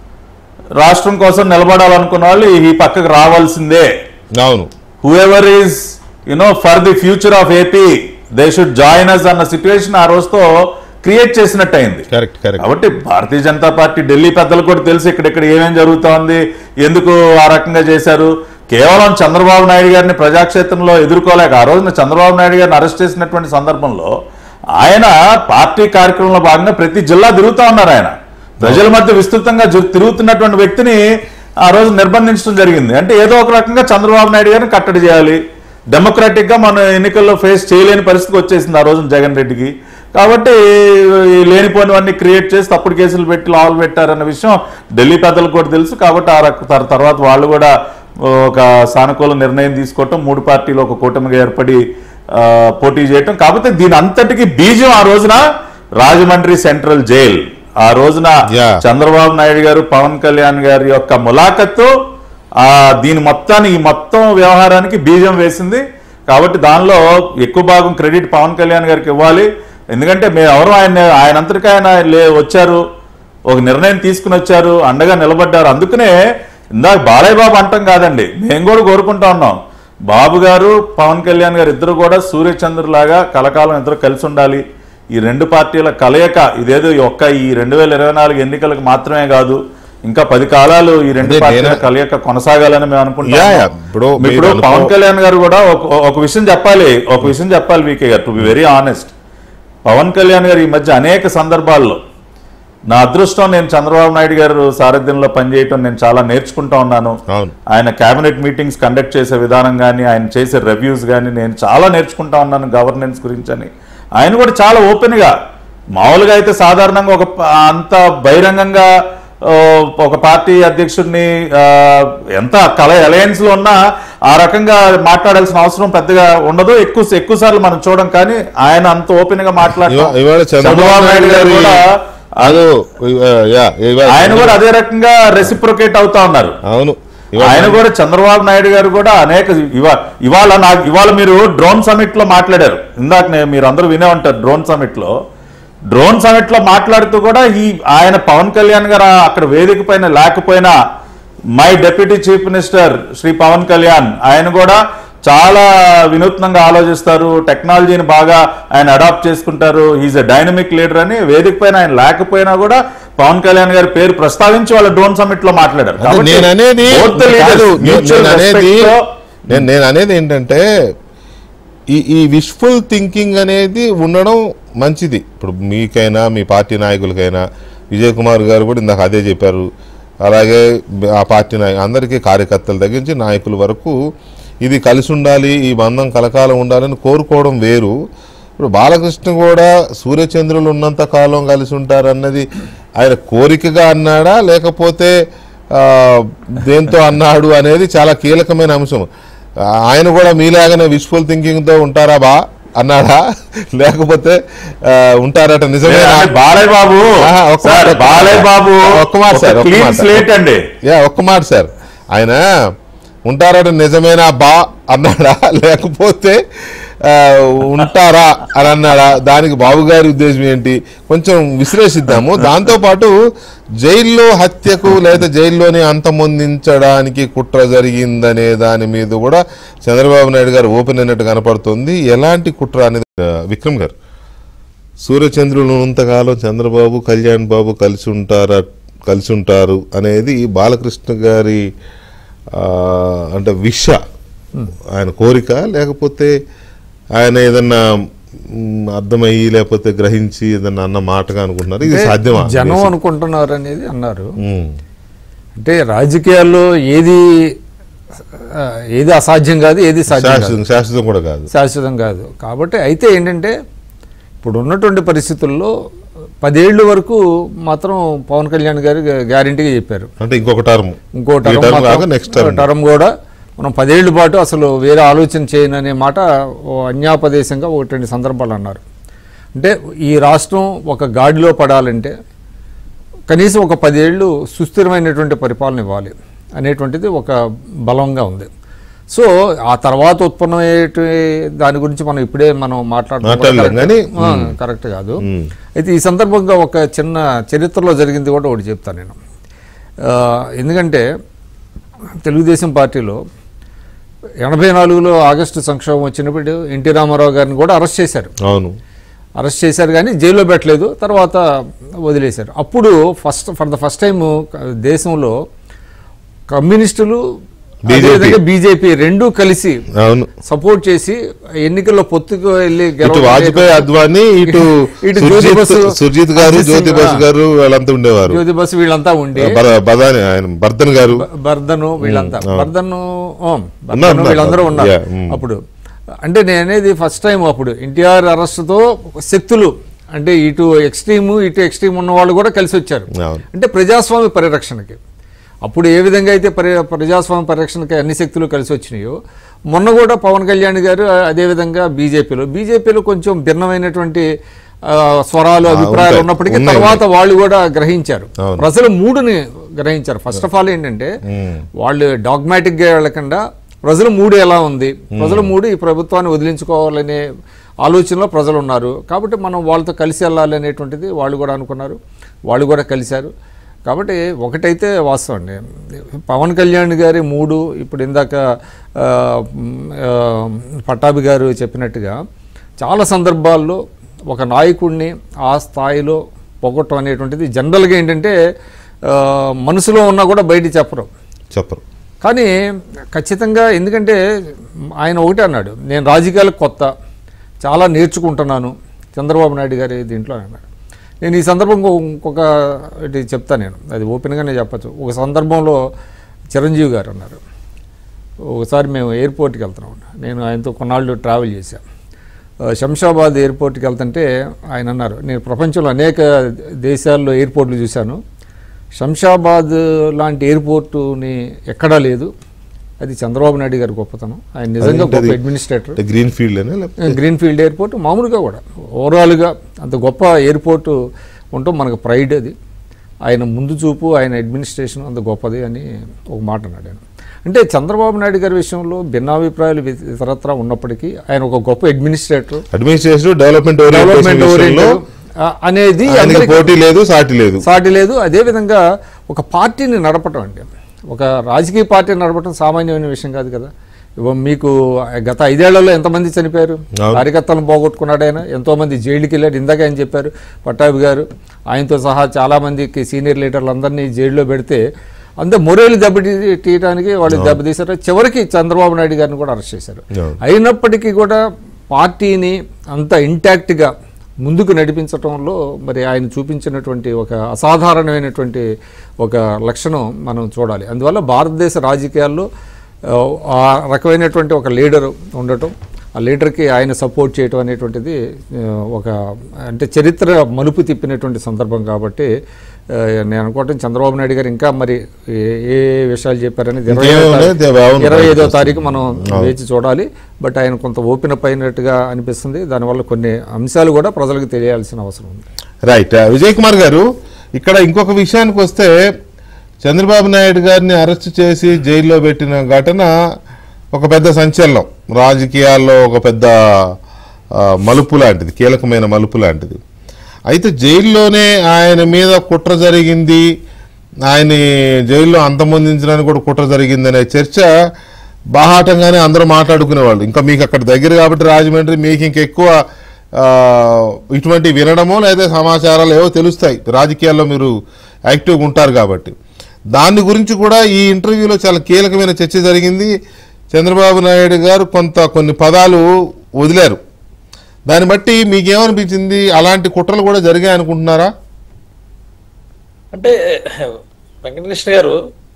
రాష్ట్రం కోసం నిలబడాలనుకున్న వాళ్ళు ఈ పక్కకు రావాల్సిందే అవును whoever is you know for the future of AP they should join us అన్న సిచ్యువేషన్ ఆ రోజుతో క్రియేట్ చేసినట్టు అయింది కరెక్ట్ కరెక్ట్ కాబట్టి భారతీయ జనతా పార్టీ ఢిల్లీ పెద్దలకు కూడా తెలుసు ఇక్కడిక్కడ ఏమేం జరుగుతోంది ఎందుకు ఆ రకంగా చేశారు కేవలం చంద్రబాబు నాయుడు గారిని ప్రజాక్షేత్రంలో ఎదుర్కోలేక ఆ రోజున చంద్రబాబు నాయుడు గారిని అరెస్ట్ చేసినటువంటి సందర్భంలో ఆయన పార్టీ కార్యక్రమంలో భాగంగా ప్రతి జిల్లా తిరుగుతూ ఉన్నారు ఆయన ప్రజల మధ్య విస్తృతంగా జు- తిరుగుతున్నటువంటి వ్యక్తిని ఆ రోజు నిర్బంధించడం జరిగింది అంటే ఏదో ఒక రకంగా చంద్రబాబు నాయుడు గారిని కట్టడి చేయాలి డెమోక్రాటిక్ గా మన ఎన్నికల్లో ఫేస్ చేయలేని పరిస్థితికి వచ్చేసింది ఆ రోజున జగన్ రెడ్డికి కాబట్టి ఈ లేనిపోనివన్నీ క్రియేట్ చేసి తప్పుడు కేసులు పెట్టి లావులు పెట్టారన్న విషయం ఢిల్లీ పెద్దలకు కూడా తెలుసు కాబట్టి ఆ రక- తర్- తర్వాత వాళ్ళు కూడా ఒక సానుకూల నిర్ణయం తీసుకోవటం మూడు పార్టీలు ఒక కూటమిగా ఏర్పడి ఆ, పోటీ చేయటం కాకపోతే దీని అంతటికి బీజం ఆ రోజున రాజమండ్రి సెంట్రల్ జైల్ ఆ రోజున Yeah. చంద్రబాబు నాయుడు గారు పవన్ కళ్యాణ్ గారి యొక్క ములాఖత్తు ఆ దీని మొత్తాన్ని ఈ మొత్తం వ్యవహారానికి బీజం వేసింది కాబట్టి దానిలో ఎక్కువ భాగం క్రెడిట్ పవన్ కళ్యాణ్ గారికి ఇవ్వాలి ఎందుకంటే మేము ఎవరు ఆయన ఆయన అంతటికి ఆయన లే వచ్చారు ఒక నిర్ణయం తీసుకుని వచ్చారు అండగా నిలబడ్డారు అందుకనే ఇందాక బాలయ్య బాబు అంటాం కాదండి మేము కూడా కోరుకుంటా ఉన్నాం బాబు గారు పవన్ కళ్యాణ్ గారు ఇద్దరు కూడా సూర్యచంద్రులాగా కలకాలం ఇద్దరు కలిసి ఉండాలి ఈ రెండు పార్టీల కలయిక ఇదేదో ఈ ఒక్క ఈ రెండు వేల ఇరవై నాలుగు ఎన్నికలకు మాత్రమే కాదు ఇంకా పది కాలాలు ఈ రెండు అదే పార్టీల నేను- కలయిక కొనసాగాలని మేము అనుకుంటున్నాం యా, యా. ఇప్పుడు మీరు ఇప్పుడు అనుకో- పవన్ కళ్యాణ్ గారు కూడా ఒక ఒక విషయం చెప్పాలి ఒక విషయం చెప్పాలి వీకే గారు to be very honest Pawan Kalyan గారు ఈ మధ్య అనేక సందర్భాల్లో నా అదృష్టం నేను చంద్రబాబు నాయుడు గారు సారథ్యంలో పనిచేయటం నేను చాలా నేర్చుకుంటా ఉన్నాను అవును. ఆయన కేబినెట్ మీటింగ్స్ కండక్ట్ చేసే విధానం కానీ ఆయన చేసే రివ్యూస్ కానీ నేను చాలా నేర్చుకుంటా ఉన్నాను గవర్నెన్స్ గురించి అని ఆయన కూడా చాలా ఓపెన్గా మామూలుగా అయితే సాధారణంగా ఒక ప- అంత బహిరంగంగా ఓ, ఒక పార్టీ అధ్యక్షుడిని ఆ, ఎంత కల అలయన్స్ లో ఉన్నా ఆ రకంగా మాట్లాడాల్సిన అవసరం పెద్దగా ఉండదు ఎక్కువ ఎక్కువ సార్లు మనం చూడం కానీ ఆయన అంత ఓపెన్ గా ఇవా- మాట్లాడటం ఇవాళ చంద్రబాబు నాయుడు గారు కూడా అదో యా, ఇవాళ- ఆయన కూడా అదే రకంగా రెసిప్రొకేట్ అవుతా ఉన్నారు అవును ఇవాళ ఆయన కూడా చంద్రబాబు నాయుడు గారు కూడా అనేక ఇవా ఇవాళ నాకు ఇవాళ మీరు డ్రోన్ సమిట్ లో మాట్లాడారు ఇందాక నే- మీరు అందరూ వినే ఉంటారు డ్రోన్ సమిట్ లో డ్రోన్ సమిట్ లో మాట్లాడుతూ కూడా ఈ ఆయన పవన్ కళ్యాణ్ గారు ఆ- అక్కడ వేదిక పైన లేకపోయినా my deputy chief minister Shri Pawan Kalyan ఆయన కూడా చాలా వినూత్నంగా ఆలోచిస్తారు టెక్నాలజీని బాగా ఆయన అడాప్ట్ చేసుకుంటారు ఈజ్ ఎ డైనమిక్ లీడర్ అని వేదిక పైన ఆయన లేకపోయినా కూడా పవన్ కళ్యాణ్ గారి పేరు ప్రస్తావించి వాళ్ళ డ్రోన్ సమిట్ లో మాట్లాడారు అదే కాబట్టి నేను అనేది both the leaders కాదు, నేను- mutual నేను అనేది respect తో నేను నేను అనేది ఏంటంటే ఈ ఈ విష్ఫుల్ థింకింగ్ అనేది ఉండడం మంచిది ఇప్పుడు మీకైనా మీ పార్టీ నాయకులకైనా విజయ్ కుమార్ గారు కూడా ఇందాక అదే చెప్పారు అలాగే ఆ పార్టీ నాయ అందరికీ కార్యకర్తలు తగ్గించి నాయకుల వరకు ఇది కలిసి ఉండాలి ఈ బంధం కలకాలం ఉండాలని కోరుకోవడం వేరు ఇప్పుడు బాలకృష్ణ కూడా సూర్యచంద్రులు ఉన్నంత కాలం కలిసి ఉంటారన్నది ఆయన కోరికగా అన్నాడా లేకపోతే ఆ, దేంతో అన్నాడు అనేది చాలా కీలకమైన అంశం ఆ, ఆయన కూడా మీలాగానే విజువల్ థింకింగ్తో ఉంటారా బా అన్నాడా లేకపోతే ఆ, ఉంటారట నిజమే బాలయ్య బాబు ఆహా, ఒక్క సార్, మాట. బాలయ్య బాబు ఒక్క మాట సార్, ఒక్క క్లీన్ మాట. స్లేట్ అండి యా ఒక్క మాట సార్ ఆయన ఉంటారట నిజమేనా బా అన్నాడా లేకపోతే ఆ, ఉంటారా అని అన్నాడా దానికి బాబు గారి ఉద్దేశం ఏంటి కొంచెం విశ్లేషిద్దాము దాంతోపాటు జైల్లో హత్యకు లేదా జైల్లోనే అంతమొందించడానికి కుట్ర జరిగిందనే దాని మీద కూడా చంద్రబాబు నాయుడు గారు ఓపెన్ అయినట్టు కనపడుతుంది ఎలాంటి కుట్ర అనేది ఆ, విక్రమ్ గారు సూర్యచంద్రులు ఉన్నంతకాలం చంద్రబాబు కళ్యాణ్ బాబు కలిసి ఉంటారా కలిసి ఉంటారు అనేది బాలకృష్ణ గారి ఆ, అంటే విష ఆయన కోరిక లేకపోతే ఆయన ఏదన్నా మ్, అర్థమయ్యి లేకపోతే గ్రహించి ఏదన్నా అన్న మాటగా అనుకుంటున్నారు ఇది సాధ్యమా జనం అనుకుంటున్నారు అనేది అన్నారు మ్, అంటే రాజకీయాల్లో ఏది ఆ, ఏది అసాధ్యం కాదు ఏది సాధ్యం కాదు శాశ్వతం శాశ్వతం కూడా కాదు శాశ్వతం కాదు కాబట్టి అయితే ఏంటంటే ఇప్పుడు ఉన్నటువంటి పరిస్థితుల్లో పదేళ్ళు వరకు మాత్రం పవన్ కళ్యాణ్ గారు గ్యారంటీగా చెప్పారు అంటే ఇంకొక టర్మ్ ఇంకో ఈ టర్మ్ టర్మ్ కాక మాత్రం- నెక్స్ట్ టర్మ్ టర్మ్ కూడా మనం పదేళ్ల పాటు అసలు వేరే ఆలోచన చేయను అనే మాట ఓ అన్యాపదేశంగా ఒకటి రెండు సందర్భాలు అన్నారు అంటే ఈ రాష్ట్రం ఒక గాడిలో పడాలంటే కనీసం ఒక పదేళ్ళు సుస్థిరమైనటువంటి పరిపాలన ఇవ్వాలి అనేటువంటిది ఒక బలంగా ఉంది సో ఆ తర్వాత ఉత్పన్నమయ్యే దాని గురించి మనం ఇప్పుడే మనం మాట్లాడలేం కానీ, మాట్లాడడం కరెక్ట్ కాదు అయితే ఈ సందర్భంగా ఒక చిన్న చరిత్రలో జరిగింది కూడా ఒకటి చెప్తాను నేను ఆ, ఎందుకంటే తెలుగుదేశం పార్టీలో ఎనభై నాలుగులో ఆగస్టు సంక్షోభం వచ్చినప్పుడు ఎన్టీ రామారావు గారిని కూడా అరెస్ట్ చేశారు అవును అరెస్ట్ చేశారు కానీ జైల్లో పెట్టలేదు తర్వాత వదిలేశారు అప్పుడు first for the first time దేశంలో కమ్యూనిస్టులు BJP. అదేవిధంగా బీజేపీ రెండూ కలిసి అవును సపోర్ట్ చేసి ఎన్నికల్లో పొత్తుకు వెళ్ళి ఇటు గెలవడం వాజ్పేయి అద్వానీ ఇటు ఇటు జ్యోతి సుర్జిత్ బసు, సుర్జిత్ గారు అజిత్ జ్యోతి సింగ్, బసు ఆ. గారు వాళ్ళంతా ఉండేవారు జ్యోతి బసు వీళ్ళంతా ఉండి బర- బదాని ఆయన బర్ధన్ గారు బర్ధను వీళ్ళంతా బర్ధను ఓ, ఉన్నారు, బర్ధను ఉన్నారు. వీళ్ళందరూ ఉన్నారు Yeah, mm. అప్పుడు అంటే నేను అనేది ఫస్ట్ టైం అప్పుడు ఎన్టీఆర్ అరెస్ట్తో శక్తులు అంటే ఇటు ఎక్స్ట్రీమ్ ఇటు ఎక్స్ట్రీమ్ ఉన్న వాళ్ళు కూడా కలిసి వచ్చారు అవును. అంటే ప్రజాస్వామ్య పరిరక్షణకి అప్పుడు ఏ విధంగా అయితే పరి ప్రజాస్వామ్య పరిరక్షణకి అన్ని శక్తులు కలిసి వచ్చినాయో మొన్న కూడా పవన్ కళ్యాణ్ గారు అదేవిధంగా బీజేపీలో బీజేపీలో కొంచెం భిన్నమైనటువంటి ఆ, స్వరాలు అభిప్రాయాలు ఉంటాయి. ఉన్నప్పటికీ ఉన్నాయి, తర్వాత వాళ్ళు కూడా గ్రహించారు అవును. ప్రజలు మూడుని గ్రహించారు ఫస్ట్ ఆఫ్ ఆల్ ఏంటంటే వాళ్ళు డాగ్మాటిక్ గా వెళ్ళకుండా ప్రజల మూడు ఎలా ఉంది ప్రజల మూడు ఈ ప్రభుత్వాన్ని వదిలించుకోవాలనే ఆలోచనలో ప్రజలు ఉన్నారు కాబట్టి మనం వాళ్ళతో కలిసి వెళ్ళాలి అనేటువంటిది వాళ్ళు కూడా అనుకున్నారు వాళ్ళు కూడా కలిశారు కాబట్టి ఒకటైతే వాస్తవం అండి పవన్ కళ్యాణ్ గారి మూడు ఇప్పుడు ఇందాక ఆ, ఆ, పట్టాభి గారు చెప్పినట్టుగా చాలా సందర్భాల్లో ఒక నాయకుడిని ఆ స్థాయిలో పొగట్టం అనేటువంటిది జనరల్గా ఏంటంటే ఆ, మనసులో ఉన్నా కూడా బయట చెప్పరు చెప్పరు కానీ ఖచ్చితంగా ఎందుకంటే ఆయన ఒకటే అన్నాడు నేను రాజకీయాలకు కొత్త చాలా నేర్చుకుంటున్నాను చంద్రబాబు నాయుడు గారి దీంట్లో అన్నాడు నేను ఈ సందర్భంగా ఇంకొక ఇది చెప్తాను నేను అది ఓపెన్గానే చెప్పచ్చు ఒక సందర్భంలో చిరంజీవి గారు అన్నారు ఒకసారి మేము ఎయిర్పోర్ట్కి వెళ్తున్నాం నేను ఆయనతో కొన్నాళ్ళు ట్రావెల్ చేశాను ఆ, శంషాబాద్ ఎయిర్పోర్ట్కి వెళ్తుంటే ఆయన అన్నారు నేను ప్రపంచంలో అనేక దేశాల్లో ఎయిర్పోర్ట్లు చూశాను శంషాబాద్ లాంటి ఎయిర్పోర్టుని ఎక్కడా లేదు అది చంద్రబాబు నాయుడు గారి గొప్పతనం ఆయన నిజంగా గొప్ప అదేంటది? అడ్మినిస్ట్రేటర్ అంటే గ్రీన్ ఫీల్డ్ అనే లేకపోతే గ్రీన్ ఫీల్డ్ ఎయిర్పోర్ట్ మామూలుగా కూడా ఓవరాల్గా అంత గొప్ప ఎయిర్పోర్ట్ ఉండటం మనకు ప్రైడ్ అది ఆయన ముందు చూపు ఆయన అడ్మినిస్ట్రేషన్ అంత గొప్పది అని ఒక మాట అన్నాడు ఆయన అంటే చంద్రబాబు నాయుడు గారి విషయంలో భిన్నాభిప్రాయాలు ఇత- ఇతరత్రా ఉన్నప్పటికీ ఆయన ఒక గొప్ప administrator administration development development orientation oriented అనేది ఆయనకి అందరికీ- పోటీ లేదు సాటి లేదు సాటి లేదు అదేవిధంగా ఒక పార్టీని నడపటం అండి ఒక రాజకీయ పార్టీని నడపటం సామాన్యమైన విషయం కాదు కదా ఇవ్వ మీకు గత ఐదేళ్లలో ఎంతమంది చనిపోయారు అవును. కార్యకర్తలను పోగొట్టుకున్నాడు ఆయన ఎంతోమంది జైలుకి వెళ్ళాడు ఇందాక ఆయన చెప్పారు పట్టాభి గారు ఆయనతో సహా చాలామందికి సీనియర్ లీడర్లు అందరినీ జైల్లో పెడితే అంతే మొరేలు దెబ్బతీయడానికి వాళ్ళు దెబ్బతీశారు చివరికి చంద్రబాబు నాయుడు గారిని కూడా అరెస్ట్ చేశారు అవును. అయినప్పటికీ కూడా పార్టీని అంత ఇంటాక్ట్గా ముందుకు నడిపించటంలో మరి ఆయన చూపించినటువంటి ఒక అసాధారణమైనటువంటి ఒక లక్షణం మనం చూడాలి అందువల్ల భారతదేశ రాజకీయాల్లో ఆ, ఆ రకమైనటువంటి ఒక లీడర్ ఉండటం ఆ లీడర్కి ఆయన సపోర్ట్ చేయటం అనేటువంటిది ఆ, ఒక అంటే చరిత్ర మలుపు తిప్పినటువంటి సందర్భం కాబట్టి ఆ, నేను అనుకోవటం చంద్రబాబు నాయుడు గారు ఇంకా మరి ఏ ఏ విషయాలు చెప్పారనేది ఇరవై ఐదో ఇంకేమున్నాయి? తారీఖు- అవును. ఇరవై ఐదో తారీఖు మనం వేచి చూడాలి బట్ ఆయన కొంత ఓపెన్ అప్ అయినట్టుగా అనిపిస్తుంది దానివల్ల కొన్ని అంశాలు కూడా ప్రజలకు తెలియాల్సిన అవసరం ఉంది రైట్ విజయ్ కుమార్ గారు ఇక్కడ ఇంకొక విషయానికి వస్తే చంద్రబాబు నాయుడు గారిని అరెస్ట్ చేసి జైల్లో పెట్టిన ఘటన ఒక పెద్ద సంచలనం రాజకీయాల్లో ఒక పెద్ద ఆ, మలుపు లాంటిది కీలకమైన మలుపు లాంటిది అయితే జైల్లోనే ఆయన మీద కుట్ర జరిగింది ఆయన జైల్లో అంతమొందించడానికి కూడా కుట్ర జరిగిందనే చర్చ బాహాటంగానే అందరూ మాట్లాడుకునేవాళ్ళు ఇంకా మీకు అక్కడ దగ్గర కాబట్టి రాజమండ్రి మీకు ఇంకెక్కువ ఆ, ఇటువంటి వినడమో లేదా సమాచారాలు ఏవో తెలుస్తాయి రాజకీయాల్లో మీరు యాక్టివ్గా ఉంటారు కాబట్టి దాని గురించి కూడా ఈ ఇంటర్వ్యూలో చాలా కీలకమైన చర్చ జరిగింది చంద్రబాబు నాయుడు గారు కొంత కొన్ని పదాలు వదిలారు దాన్ని బట్టి మీకేమనిపించింది అలాంటి కుట్రలు కూడా జరిగాయి అనుకుంటున్నారా అంటే వెంకటకృష్ణ గారు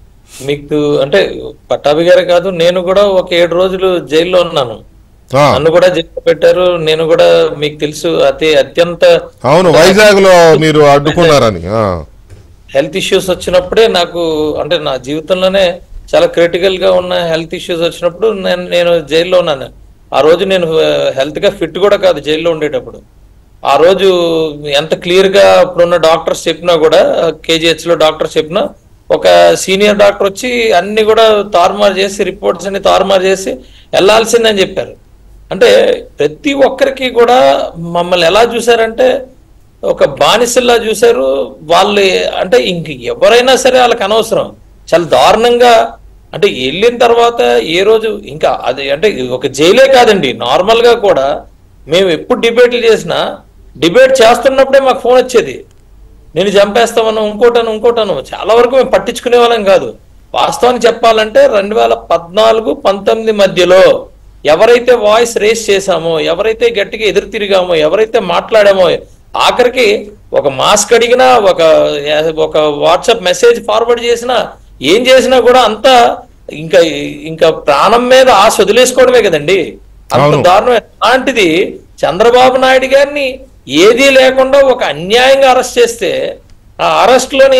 మీకు అంటే పట్టాభి గారే కాదు నేను కూడా ఒక ఏడు రోజులు జైల్లో ఉన్నాను ఆ, నన్ను కూడా జైల్లో పెట్టారు నేను కూడా మీకు తెలుసు అతి అత్యంత అవును వైజాగ్ లో మీరు అడ్డుకున్నారని ఆ, హెల్త్ ఇష్యూస్ వచ్చినప్పుడే నాకు అంటే నా జీవితంలోనే చాలా క్రిటికల్ గా ఉన్న హెల్త్ ఇష్యూస్ వచ్చినప్పుడు నేను నేను జైల్లో ఉన్నాను ఆ రోజు నేను హెల్త్ గా ఫిట్ కూడా కాదు జైల్లో ఉండేటప్పుడు ఆ రోజు ఎంత క్లియర్ గా ఇప్పుడున్న డాక్టర్స్ చెప్పినా కూడా కేజీహెచ్ లో డాక్టర్స్ చెప్పినా ఒక సీనియర్ డాక్టర్ వచ్చి అన్ని కూడా తారుమారు చేసి రిపోర్ట్స్ అన్ని తారుమారు చేసి వెళ్లాల్సిందని చెప్పారు అంటే ప్రతి ఒక్కరికి కూడా మమ్మల్ని ఎలా చూసారంటే ఒక బానిసల్లా చూశారు వాళ్ళు అంటే ఇంక ఎవరైనా సరే వాళ్ళకి అనవసరం చాలా దారుణంగా అంటే వెళ్ళిన తర్వాత ఏ రోజు ఇంకా అది అంటే ఇది ఒక జైలే కాదండి నార్మల్ గా కూడా మేము ఎప్పుడు డిబేట్లు చేసినా డిబేట్ చేస్తున్నప్పుడే మాకు ఫోన్ వచ్చేది నేను చంపేస్తామను ఇంకోటను ఇంకోటను చాలా వరకు మేము పట్టించుకునే వాళ్ళం కాదు వాస్తవాన్ని చెప్పాలంటే రెండు వేల పద్నాలుగు పంతొమ్మిది మధ్యలో ఎవరైతే వాయిస్ రేస్ చేశామో ఎవరైతే గట్టిగా ఎదురు తిరిగామో ఎవరైతే మాట్లాడామో ఆఖరికి ఒక మాస్క్ అడిగినా ఒక ఒక వాట్సాప్ మెసేజ్ ఫార్వర్డ్ చేసినా ఏం చేసినా కూడా అంతా ఇంకా ఇంకా ప్రాణం మీద ఆశ వదిలేసుకోవడమే కదండి అంత అవును. దారుణం అలాంటిది చంద్రబాబు నాయుడు గారిని ఏదీ లేకుండా ఒక అన్యాయంగా అరెస్ట్ చేస్తే ఆ అరెస్ట్ లోని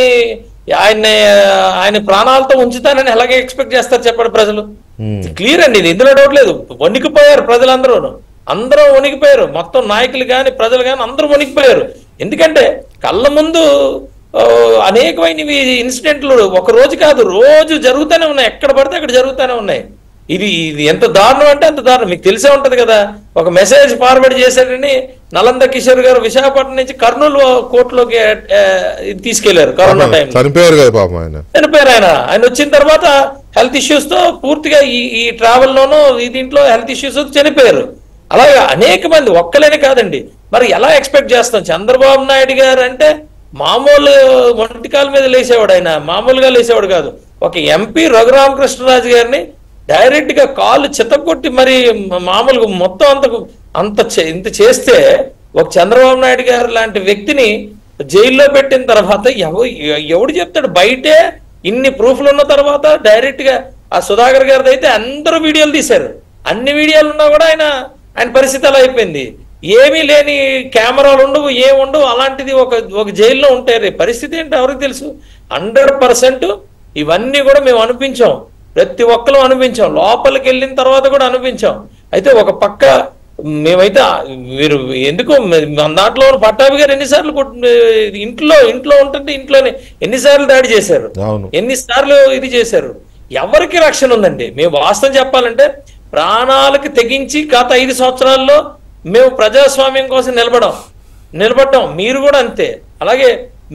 ఆయన ఆయన ప్రాణాలతో ఉంచుతానని ఎలాగే ఎక్స్పెక్ట్ చేస్తారు చెప్పండి ప్రజలు క్లియర్ అండి ఇది ఇందులో డౌట్ లేదు వణికిపోయారు ప్రజలందరూ అందరూ వణికిపోయారు మొత్తం నాయకులు కానీ ప్రజలు కానీ అందరూ వణికిపోయారు ఎందుకంటే కళ్ళ ముందు ఆ, అనేకమైనవి ఇన్సిడెంట్లు ఒక రోజు కాదు రోజు జరుగుతూనే ఉన్నాయి ఎక్కడ పడితే అక్కడ జరుగుతూనే ఉన్నాయి ఇది ఇది ఎంత దారుణం అంటే అంత దారుణం మీకు తెలిసే ఉంటది కదా ఒక మెసేజ్ ఫార్వర్డ్ చేశాడని నలంద కిషోర్ గారు విశాఖపట్నం నుంచి కర్నూలు కోర్టులోకి ఆ, ఇది తీసుకెళ్లారు కరోనా టైం చనిపోయారు కదా పాపం ఆయన చనిపోయారు ఆయన ఆయన వచ్చిన తర్వాత హెల్త్ ఇష్యూస్ తో పూర్తిగా ఈ ఈ ట్రావెల్ లోనూ ఈ దీంట్లో హెల్త్ ఇష్యూస్ చనిపోయారు అలాగే అనేక మంది ఒక్కలేనే కాదండి మరి ఎలా ఎక్స్పెక్ట్ చేస్తాం చంద్రబాబు నాయుడు గారు అంటే మామూలు ఒంటికాల మీద లేసేవాడు ఆయన మామూలుగా లేసేవాడు కాదు ఒక ఎంపీ రఘురామకృష్ణరాజు గారిని డైరెక్ట్ గా కాళ్ళు చిత్తకొట్టి మరి మామూలుగా మొత్తం అంత అంత చే- ఇంత చేస్తే ఒక చంద్రబాబు నాయుడు గారు లాంటి వ్యక్తిని జైల్లో పెట్టిన తర్వాత ఎవ- ఎవడు చెప్తాడు బయటే ఇన్ని ప్రూఫ్లు ఉన్న తర్వాత డైరెక్ట్ గా ఆ సుధాకర్ గారిది అయితే అందరూ వీడియోలు తీశారు అన్ని వీడియోలు ఉన్నా కూడా ఆయన ఆయన పరిస్థితి అలా అయిపోయింది ఏమీ లేని కెమెరాలు ఉండవు ఏం ఉండవు అలాంటిది ఒక ఒక జైల్లో ఉంటారు పరిస్థితి ఏంటో ఎవరికి తెలుసు హండ్రెడ్ పర్సెంట్ ఇవన్నీ కూడా మేము అనిపించాం ప్రతి ఒక్కరు అనిపించాం లోపలికి వెళ్ళిన తర్వాత కూడా అనిపించాం అయితే ఒక పక్క మేమైతే ఆ- మీరు ఎందుకు మన దాంట్లో ఉన్న పట్టాభి గారు ఎన్నిసార్లు కొట్- ఇంట్లో ఇంట్లో ఉంటుంటే ఇంట్లోనే ఎన్నిసార్లు దాడి చేశారు అవును. ఎన్నిసార్లు ఇది చేశారు ఎవరికి రక్షణ ఉందండి మేము వాస్తవం చెప్పాలంటే ప్రాణాలకు తెగించి గత ఐదు సంవత్సరాల్లో మేము ప్రజాస్వామ్యం కోసం నిలబడం నిలబడ్డాం మీరు కూడా అంతే అలాగే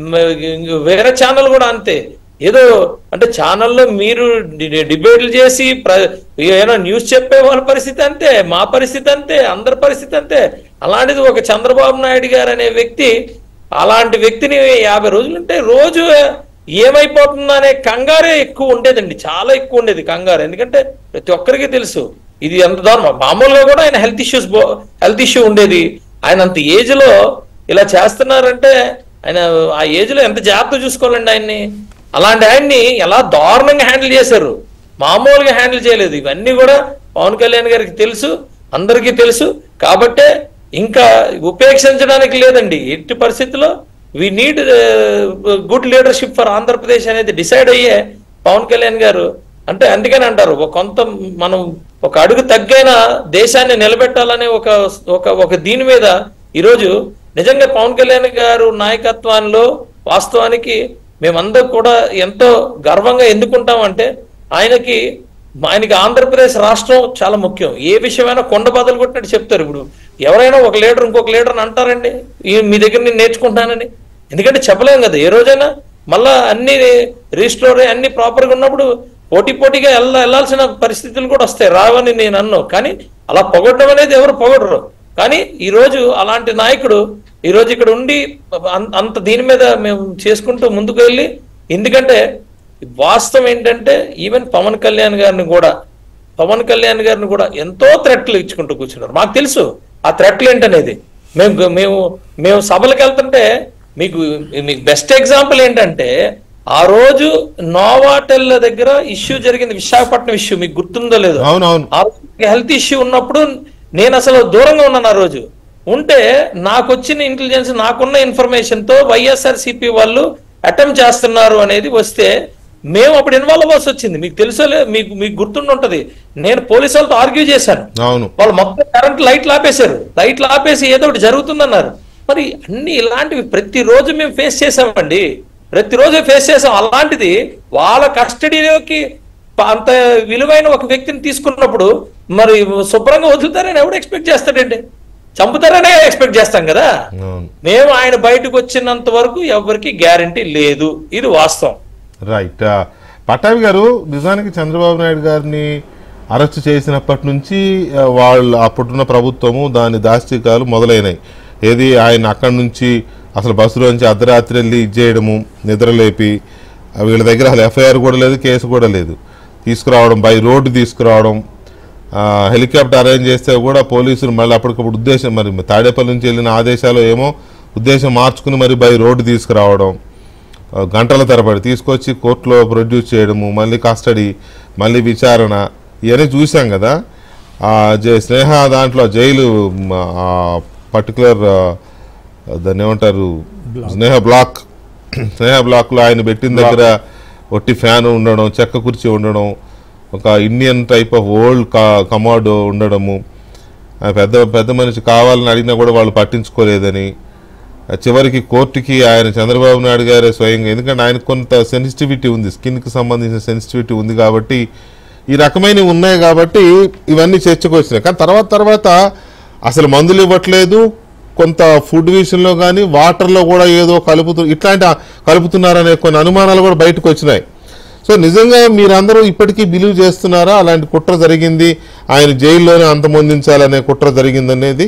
మ- వేరే ఛానల్ కూడా అంతే ఏదో అంటే ఛానల్లో మీరు డి- డిబేట్లు చేసి ప్ర- ఏదో న్యూస్ చెప్పే వాళ్ళ పరిస్థితి అంతే మా పరిస్థితి అంతే అందరి పరిస్థితి అంతే అలాంటిది ఒక చంద్రబాబు నాయుడు గారు అనే వ్యక్తి అలాంటి వ్యక్తిని యాభై రోజులు ఉంటే రోజు ఏమైపోతుందో అనే కంగారే ఎక్కువ ఉండేదండి చాలా ఎక్కువ ఉండేది కంగారు ఎందుకంటే ప్రతి ఒక్కరికి తెలుసు ఇది ఎంత దారుణం మామూలుగా కూడా ఆయన హెల్త్ ఇష్యూస్ హెల్త్ ఇష్యూ ఉండేది ఆయన అంత ఏజ్ లో ఇలా చేస్తున్నారంటే ఆయన ఆ ఏజ్ లో ఎంత జాగ్రత్త చూసుకోవాలండి ఆయన్ని అలాంటి ఆయన్ని ఎలా దారుణంగా హ్యాండిల్ చేశారు మామూలుగా హ్యాండిల్ చేయలేదు ఇవన్నీ కూడా పవన్ కళ్యాణ్ గారికి తెలుసు అందరికీ తెలుసు కాబట్టే ఇంకా ఉపేక్షించడానికి లేదండి ఎట్టి పరిస్థితుల్లో we need good leadership for Andhra Pradesh అనేది డిసైడ్ అయ్యే పవన్ కళ్యాణ్ గారు అంటే అందుకని అంటారు ఒక కొంత మనం ఒక అడుగు తగ్గైన దేశాన్ని నిలబెట్టాలనే ఒక ఒక ఒక దీని మీద ఈరోజు నిజంగా పవన్ కళ్యాణ్ గారు నాయకత్వంలో వాస్తవానికి మేమందరం కూడా ఎంతో గర్వంగా ఎందుకుంటామంటే ఆయనకి ఆయనకి ఆంధ్రప్రదేశ్ రాష్ట్రం చాలా ముఖ్యం ఏ విషయమైనా కొండ బదులు కొట్టినట్టు చెప్తారు ఇప్పుడు ఎవరైనా ఒక లీడర్ ఇంకొక లీడర్ అని అంటారండి ఈ- మీ దగ్గర నేను నేర్చుకుంటానని ఎందుకంటే చెప్పలేం కదా ఏ రోజైనా మళ్ళా అన్ని రిజిస్టోర్ అన్ని ప్రాపర్ గా ఉన్నప్పుడు పోటీ పోటీగా వెళ్ళ వెళ్ళాల్సిన పరిస్థితులు కూడా వస్తాయి రావని నేను అన్నాను కానీ అలా పొగడడం అనేది ఎవరు పొగడరు కానీ ఈ రోజు అలాంటి నాయకుడు ఈ రోజు ఇక్కడ ఉండి అం- అంత దీని మీద మేము చేసుకుంటూ ముందుకు వెళ్ళి ఎందుకంటే వాస్తవం ఏంటంటే ఈవెన్ పవన్ కళ్యాణ్ గారిని కూడా పవన్ కళ్యాణ్ గారిని కూడా ఎంతో థ్రెట్లు ఇచ్చుకుంటూ కూర్చున్నారు మాకు తెలుసు ఆ థ్రెట్లు ఏంటనేది మేము మేము మేము సభలకు వెళ్తుంటే మీకు మీకు బెస్ట్ ఎగ్జాంపుల్ ఏంటంటే ఆ రోజు నోవాటెల్ దగ్గర ఇష్యూ జరిగింది విశాఖపట్నం ఇష్యూ మీకు గుర్తుందో లేదో అవునవును ఆ హెల్త్ ఇష్యూ ఉన్నప్పుడు నేను అసలు దూరంగా ఉన్నాను ఆ రోజు ఉంటే నాకు వచ్చిన ఇంటెలిజెన్స్ నాకున్న ఇన్ఫర్మేషన్ తో వైఎస్ఆర్ సిపి వాళ్ళు అటెంప్ట్ చేస్తున్నారు అనేది వస్తే మేము అప్పుడు ఇన్వాల్వ్ అవ్వాల్సి వచ్చింది మీకు తెలుసో లే- మీకు మీకు గుర్తుండి ఉంటది నేను పోలీసు వాళ్ళతో ఆర్గ్యూ చేశాను అవును వాళ్ళు మొత్తం కరెంట్ లైట్లు ఆపేశారు లైట్లు ఆపేసి ఏదో ఒకటి జరుగుతుందన్నారు మరి అన్ని ఇలాంటివి ప్రతిరోజు మేము ఫేస్ చేసామండి ప్రతిరోజు ఫేస్ చేసాం అలాంటిది వాళ్ళ కస్టడీలోకి అంత విలువైన ఒక వ్యక్తిని తీసుకున్నప్పుడు మరి శుభ్రంగా వదులుతారని ఎవడు ఎక్స్పెక్ట్ చేస్తాడండి చంపుతారనే ఎక్స్పెక్ట్ చేస్తాం కదా అవును మేము ఆయన బయటకు వచ్చినంత వరకు ఎవరికి గ్యారంటీ లేదు ఇది వాస్తవం రైట్ ఆ, పట్టాభి గారు నిజానికి చంద్రబాబు నాయుడు గారిని అరెస్ట్ చేసినప్పటి నుంచి ఆ, వాళ్ళు అప్పుడున్న ప్రభుత్వము దాని దాష్టికాలు మొదలైనాయి ఏది ఆయన అక్కడి నుంచి అసలు బస్సులోంచి అర్ధరాత్రి వెళ్ళి ఇచ్చేయడము నిద్రలేపి ఆ, వీళ్ళ దగ్గర అసలు ఎఫ్ఐఆర్ కూడా లేదు కేసు కూడా లేదు తీసుకురావడం బై రోడ్డు తీసుకురావడం ఆ, హెలికాప్టర్ అరేంజ్ చేస్తే కూడా పోలీసులు మళ్ళీ అప్పటికప్పుడు ఉద్దేశం మరి తాడేపల్లి నుంచి వెళ్ళిన ఆదేశాలు ఏమో ఉద్దేశం మార్చుకుని మరి బై రోడ్డు తీసుకురావడం ఆ, గంటల తరబడి తీసుకొచ్చి కోర్టులో ప్రొడ్యూస్ చేయడము మళ్ళీ కస్టడీ మళ్ళీ విచారణ ఇవన్నీ చూసాం కదా ఆ జై- స్నేహ దాంట్లో జైలు మ, ఆ పర్టికులర్ దాన్ని ఏమంటారు స్నేహ బ్లాక్ స్నేహ బ్లాక్లో ఆయన పెట్టిన దగ్గర ఒట్టి ఫ్యాన్ ఉండడం చెక్క కుర్చీ ఉండడం ఒక Indian type of old commode ఉండడము ఆ పెద్ద పెద్ద మనిషి కావాలని అడిగినా కూడా వాళ్ళు పట్టించుకోలేదని ఆ చివరికి కోర్టుకి ఆయన చంద్రబాబు నాయుడు గారే స్వయంగా ఎందుకంటే ఆయనకు కొంత సెన్సిటివిటీ ఉంది స్కిన్కి సంబంధించిన సెన్సిటివిటీ ఉంది కాబట్టి ఈ రకమైనవి ఉన్నాయి కాబట్టి ఇవన్నీ చర్చకు వచ్చినాయి కానీ తర్వాత తర్వాత అసలు మందులు ఇవ్వట్లేదు కొంత ఫుడ్ విషయంలో కానీ వాటర్లో కూడా ఏదో కలుపుతూ ఇట్లాంటి ఆ- కలుపుతున్నారనే కొన్ని అనుమానాలు కూడా బయటకు వచ్చినాయి సో నిజంగా మీరందరూ ఇప్పటికీ బిలీవ్ చేస్తున్నారా అలాంటి కుట్ర జరిగింది ఆయన జైల్లోనే అంతమొందించాలనే కుట్ర జరిగిందనేది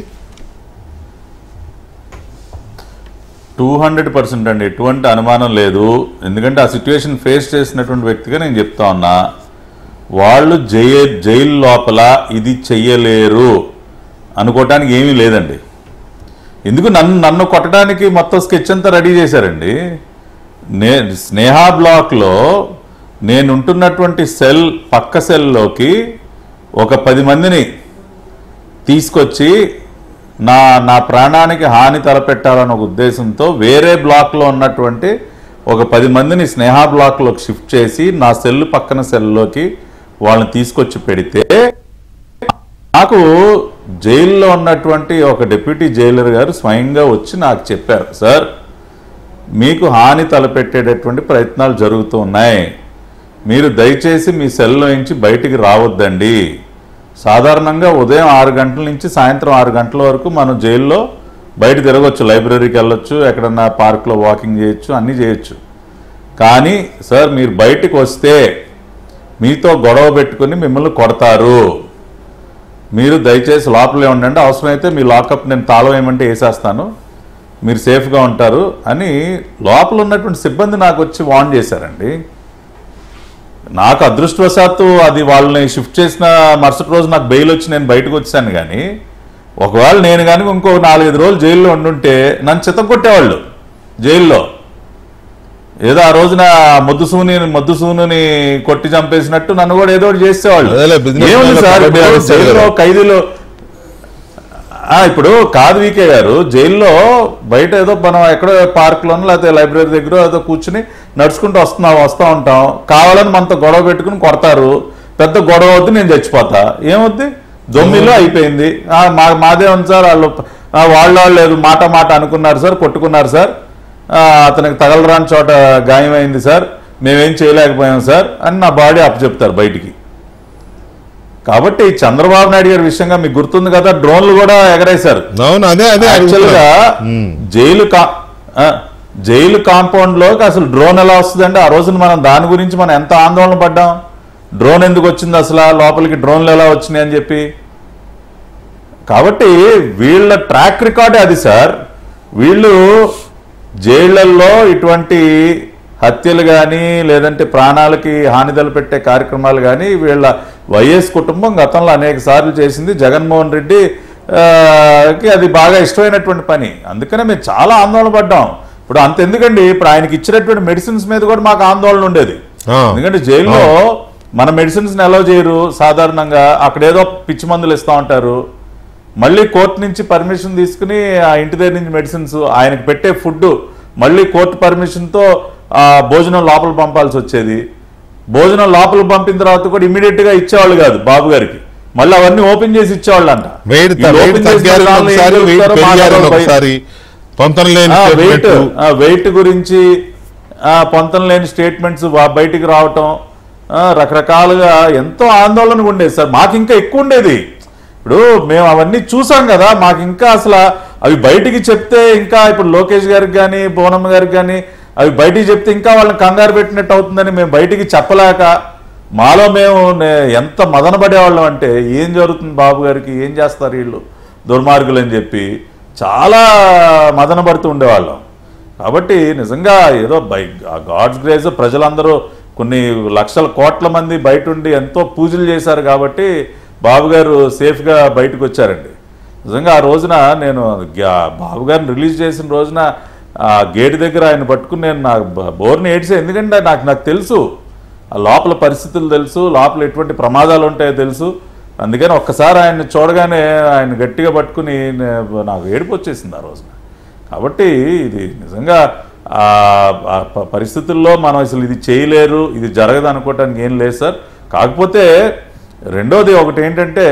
టూ హండ్రెడ్ పర్సెంట్ అండి ఎటువంటి అనుమానం లేదు ఎందుకంటే ఆ సిచ్యువేషన్ ఫేస్ చేసినటువంటి వ్యక్తిగా నేను చెప్తా ఉన్నా వాళ్ళు జై జైలు లోపల ఇది చెయ్యలేరు అనుకోవటానికి ఏమీ లేదండి ఎందుకు నన్ను నన్ను కొట్టడానికి మొత్తం స్కెచ్ అంతా రెడీ చేశారండి నే స్నేహా బ్లాక్లో నేను ఉంటున్నటువంటి సెల్ పక్క సెల్లోకి ఒక పది మందిని తీసుకొచ్చి నా నా ప్రాణానికి హాని తలపెట్టాలన్న ఒక ఉద్దేశంతో వేరే బ్లాక్లో ఉన్నటువంటి ఒక పది మందిని స్నేహ బ్లాక్లోకి షిఫ్ట్ చేసి నా సెల్ పక్కన సెల్లోకి వాళ్ళని తీసుకొచ్చి పెడితే నాకు జైల్లో ఉన్నటువంటి ఒక డిప్యూటీ జైలర్ గారు స్వయంగా వచ్చి నాకు చెప్పారు సార్ మీకు హాని తలపెట్టేటటువంటి ప్రయత్నాలు జరుగుతూ ఉన్నాయి మీరు దయచేసి మీ సెల్లో నుంచి బయటికి రావద్దండి సాధారణంగా ఉదయం ఆరు గంటల నుంచి సాయంత్రం ఆరు గంటల వరకు మనం జైల్లో బయట తిరగచ్చు లైబ్రరీకి వెళ్ళొచ్చు ఎక్కడన్నా పార్క్లో వాకింగ్ చేయొచ్చు అన్నీ చేయొచ్చు కానీ సార్ మీరు బయటికి వస్తే మీతో గొడవ పెట్టుకుని మిమ్మల్ని కొడతారు మీరు దయచేసి లోపలే ఉండండి అవసరమైతే మీ లాకప్ నేను తాళం ఏమంటే వేసేస్తాను మీరు సేఫ్గా ఉంటారు అని లోపల ఉన్నటువంటి సిబ్బంది నాకు వచ్చి వార్న్ చేశారండి నాకు అదృష్టవశాత్తు అది వాళ్ళని షిఫ్ట్ చేసిన మరుసటి రోజు నాకు బెయిల్ వచ్చి నేను బయటకు వచ్చాను కానీ ఒకవేళ నేను కానీ ఇంకో నాలుగైదు రోజులు జైల్లో ఉండుంటే నన్ను చిత్తం కొట్టేవాళ్ళు జైల్లో ఏదో ఆ రోజున ముద్దుసూని ముద్దుసూనుని కొట్టి చంపేసినట్టు నన్ను కూడా ఏదో ఒకటి చేసేవాళ్ళు అదేలే, business ఏముంది man సార్ కాబట్టి ఇప్పుడు అరుస్తాడు జైల్లో కదా. ఖైదీలు ఆ, ఇప్పుడు కాదు వీకే గారు జైల్లో బయట ఏదో మనం ఎక్కడో పార్క్ లోనో లేకపోతే లైబ్రరీ దగ్గర ఏదో కూర్చుని నడుచుకుంటూ వస్తున్నాం వస్తూ ఉంటాం కావాలని మనతో గొడవ పెట్టుకుని కొడతారు పెద్ద గొడవ అవుద్ది నేను చచ్చిపోతా ఏమవుద్ది దొమ్మిలో అయిపోయింది ఆ, మా మాదే ఉంది సార్ వాళ్ళు ఆ, వాళ్ళ వాళ్ళు లేదు మాట మాట అనుకున్నారు సార్ కొట్టుకున్నారు సార్ ఆ, అతనికి తగలరాని చోట గాయమైంది సార్ మేమేం చేయలేకపోయాం సార్ అని నా బాడీ అప్పచెప్తారు బయటికి కాబట్టి చంద్రబాబు నాయుడు గారి విషయంగా మీకు గుర్తుంది కదా డ్రోన్లు కూడా ఎగరేశారు అవును అదే అదే యాక్చువల్ గా ఉమ్. జైలు కా ఆ, జైలు కాంపౌండ్ లోకి అసలు డ్రోన్ ఎలా వస్తుందంటే ఆ రోజున మనం దాని గురించి మనం ఎంత ఆందోళన పడ్డాం డ్రోన్ ఎందుకు వచ్చింది అసలు లోపలికి డ్రోన్లు ఎలా వచ్చినాయి అని చెప్పి కాబట్టి వీళ్ళ ట్రాక్ రికార్డే అది సార్ వీళ్ళు జైళ్లలో ఇటువంటి హత్యలు కానీ లేదంటే ప్రాణాలకి హాని తలపెట్టే కార్యక్రమాలు కానీ వీళ్ళ వైఎస్ కుటుంబం గతంలో అనేక సార్లు చేసింది జగన్మోహన్ రెడ్డి ఆ, కి అది బాగా ఇష్టమైనటువంటి పని అందుకనే మేము చాలా ఆందోళన పడ్డాం ఇప్పుడు అంత ఎందుకండి ఇప్పుడు ఆయనకి ఇచ్చినటువంటి మెడిసిన్స్ మీద కూడా మాకు ఆందోళన ఉండేది ఆ. ఎందుకంటే జైల్లో మన మెడిసిన్స్ అలౌ చేయరు సాధారణంగా అక్కడ ఏదో పిచ్చి మందులు ఇస్తూ ఉంటారు మళ్ళీ కోర్టు నుంచి పర్మిషన్ తీసుకుని ఆ ఇంటి దగ్గర నుంచి మెడిసిన్స్ ఆయనకు పెట్టే ఫుడ్ మళ్ళీ కోర్టు పర్మిషన్తో ఆ భోజనం లోపల పంపాల్సి వచ్చేది భోజనం లోపల పంపిన తర్వాత కూడా ఇమీడియట్ గా ఇచ్చేవాళ్ళు కాదు బాబు గారికి మళ్ళీ అవన్నీ ఓపెన్ చేసి ఇచ్చేవాళ్ళు అంట వెయిట్ ఈ వెయిట్ open చేసిన తగ్గారని దానిలో ఏం ఒకసారి వెయిట్ చెప్తారో పెరిగారని మాట్లాడడం బయట. ఒకసారి పొంతన లేని వెయిట్ statement. వెయిట్ గురించి ఆ, పొంతం లేని స్టేట్మెంట్స్ బయటికి రావటం ఆ, రకరకాలుగా ఎంతో ఆందోళనగా ఉండేది సార్ మాకు ఇంకా ఎక్కువ ఉండేది ఇప్పుడు మేము అవన్నీ చూసాం కదా మాకు ఇంకా అసలు అవి బయటికి చెప్తే ఇంకా ఇప్పుడు లోకేష్ గారికి కానీ బోనమ్మ గారికి కానీ అవి బయటికి చెప్తే ఇంకా వాళ్ళని కంగారు పెట్టినట్టు అవుతుందని మేము బయటికి చెప్పలేక మాలో మేము నే- ఎంత మదన పడేవాళ్ళం అంటే ఏం జరుగుతుంది బాబు గారికి ఏం చేస్తారు వీళ్ళు దుర్మార్గులు అని చెప్పి చాలా మదన పడుతూ ఉండేవాళ్ళం కాబట్టి నిజంగా ఏదో బై గాడ్స్ గ్రేజ్ ప్రజలందరూ కొన్ని లక్షల కోట్ల మంది బయట ఉండి ఎంతో పూజలు చేశారు కాబట్టి బాబు గారు సేఫ్గా బయటకు వచ్చారండి నిజంగా ఆ రోజున నేను గా- బాబు గారిని రిలీజ్ చేసిన రోజున ఆ గేట్ దగ్గర ఆయన పట్టుకుని నేను నాకు బ- బోర్ని ఏడ్చా ఎందుకంటే నాకు నాకు తెలుసు ఆ లోపల పరిస్థితులు తెలుసు లోపల ఎటువంటి ప్రమాదాలు ఉంటాయో తెలుసు అందుకని ఒక్కసారి ఆయన్ని చూడగానే ఆయన గట్టిగా పట్టుకుని నే- నాకు ఏడుపు వచ్చేసింది ఆ రోజున కాబట్టి ఇది నిజంగా ఆ ఆ ప- పరిస్థితుల్లో మనం అసలు ఇది చేయలేరు ఇది జరగదు అనుకోవటానికి ఏం లేదు సార్ కాకపోతే రెండోది ఒకటి ఏంటంటే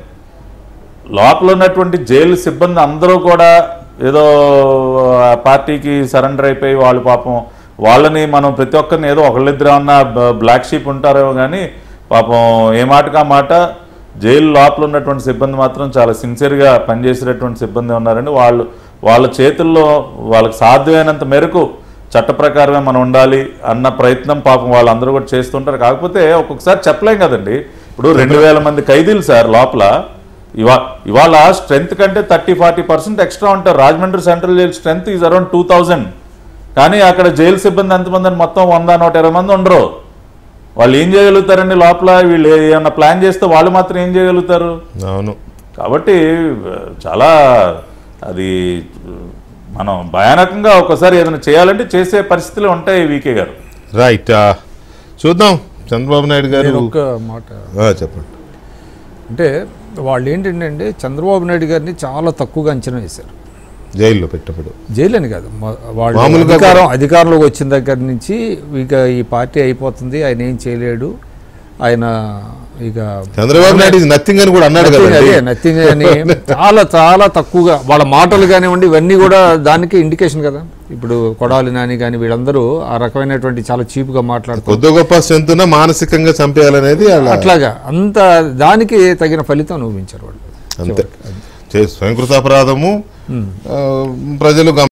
లోపల ఉన్నటువంటి జైలు సిబ్బంది అందరూ కూడా ఏదో ఆ పార్టీకి సరెండర్ అయిపోయి వాళ్ళు పాపం వాళ్ళని మనం ప్రతి ఒక్కరిని ఏదో ఒకళ్ళిద్దరు ఏమన్నా బ్లాక్ షీప్ ఉంటారేమో కానీ పాపం ఏ మాటకు ఆ మాట జైలు లోపల ఉన్నటువంటి సిబ్బంది మాత్రం చాలా సిన్సియర్గా పనిచేసేటటువంటి సిబ్బంది ఉన్నారండి వాళ్ళు వాళ్ళ చేతుల్లో వాళ్ళకి సాధ్యమైనంత మేరకు చట్ట ప్రకారమే మనం ఉండాలి అన్న ప్రయత్నం పాపం వాళ్ళందరూ కూడా చేస్తుంటారు కాకపోతే ఒక్కొక్కసారి చెప్పలేం కదండి ఇప్పుడు రెండు వేల మంది ఖైదీలు సార్ లోపల ఇవా ఇవాళ స్ట్రెంత్ కంటే థర్టీ ఫార్టీ పర్సెంట్ ఎక్స్ట్రా ఉంటారు Rajahmundry central jail strength is around two thousand కానీ అక్కడ జైలు సిబ్బంది ఎంతమంది అని మొత్తం వంద నూట ఇరవై మంది ఉండరు వాళ్ళు ఏం చేయగలుగుతారండి లోపల వీళ్ళు ఏమన్నా ప్లాన్ చేస్తే వాళ్ళు మాత్రం ఏం చేయగలుగుతారు అవును కాబట్టి ఆ, చాలా అది ఆ, మనం భయానకంగా ఒకసారి ఏదైనా చేయాలంటే చేసే పరిస్థితులు ఉంటాయి వీకే గారు రైట్ చూద్దాం చంద్రబాబు నాయుడు గారు నేను ఒక్క మాట ఆ, చెప్పండి అంటే వాళ్ళు ఏంటంటే అండి చంద్రబాబు నాయుడు గారిని చాలా తక్కువగా అంచనా వేశారు జైల్లో పెట్టప్పుడు జైలు అని కాదు మ- వాళ్ళు మామూలుగా అధికారం అధికారంలోకి వచ్చిన దగ్గర నుంచి ఇక ఈ పార్టీ అయిపోతుంది ఆయన ఏం చేయలేడు ఆయన ఇక చంద్రబాబు నాయుడు నథింగ్ అని కూడా అన్నాడు Nothing కదండి అదే నథింగ్ అని చాలా చాలా తక్కువగా వాళ్ళ మాటలు కానివ్వండి ఇవన్నీ కూడా దానికి ఇండికేషన్ కదా ఇప్పుడు కొడాలి నాని కానీ వీళ్ళందరూ ఆ రకమైనటువంటి చాలా చీప్గా మాట్లాడుతారు కొద్ది గొప్ప స్ట్రెంత్ ఉన్న మానసికంగా చంపేయాలనేది అలా అట్లాగా అంత దానికి తగిన ఫలితం అనుభవించారు వాళ్ళు అంతే చే- స్వయంకృతాపరాధము ఆ, ప్రజలు గమ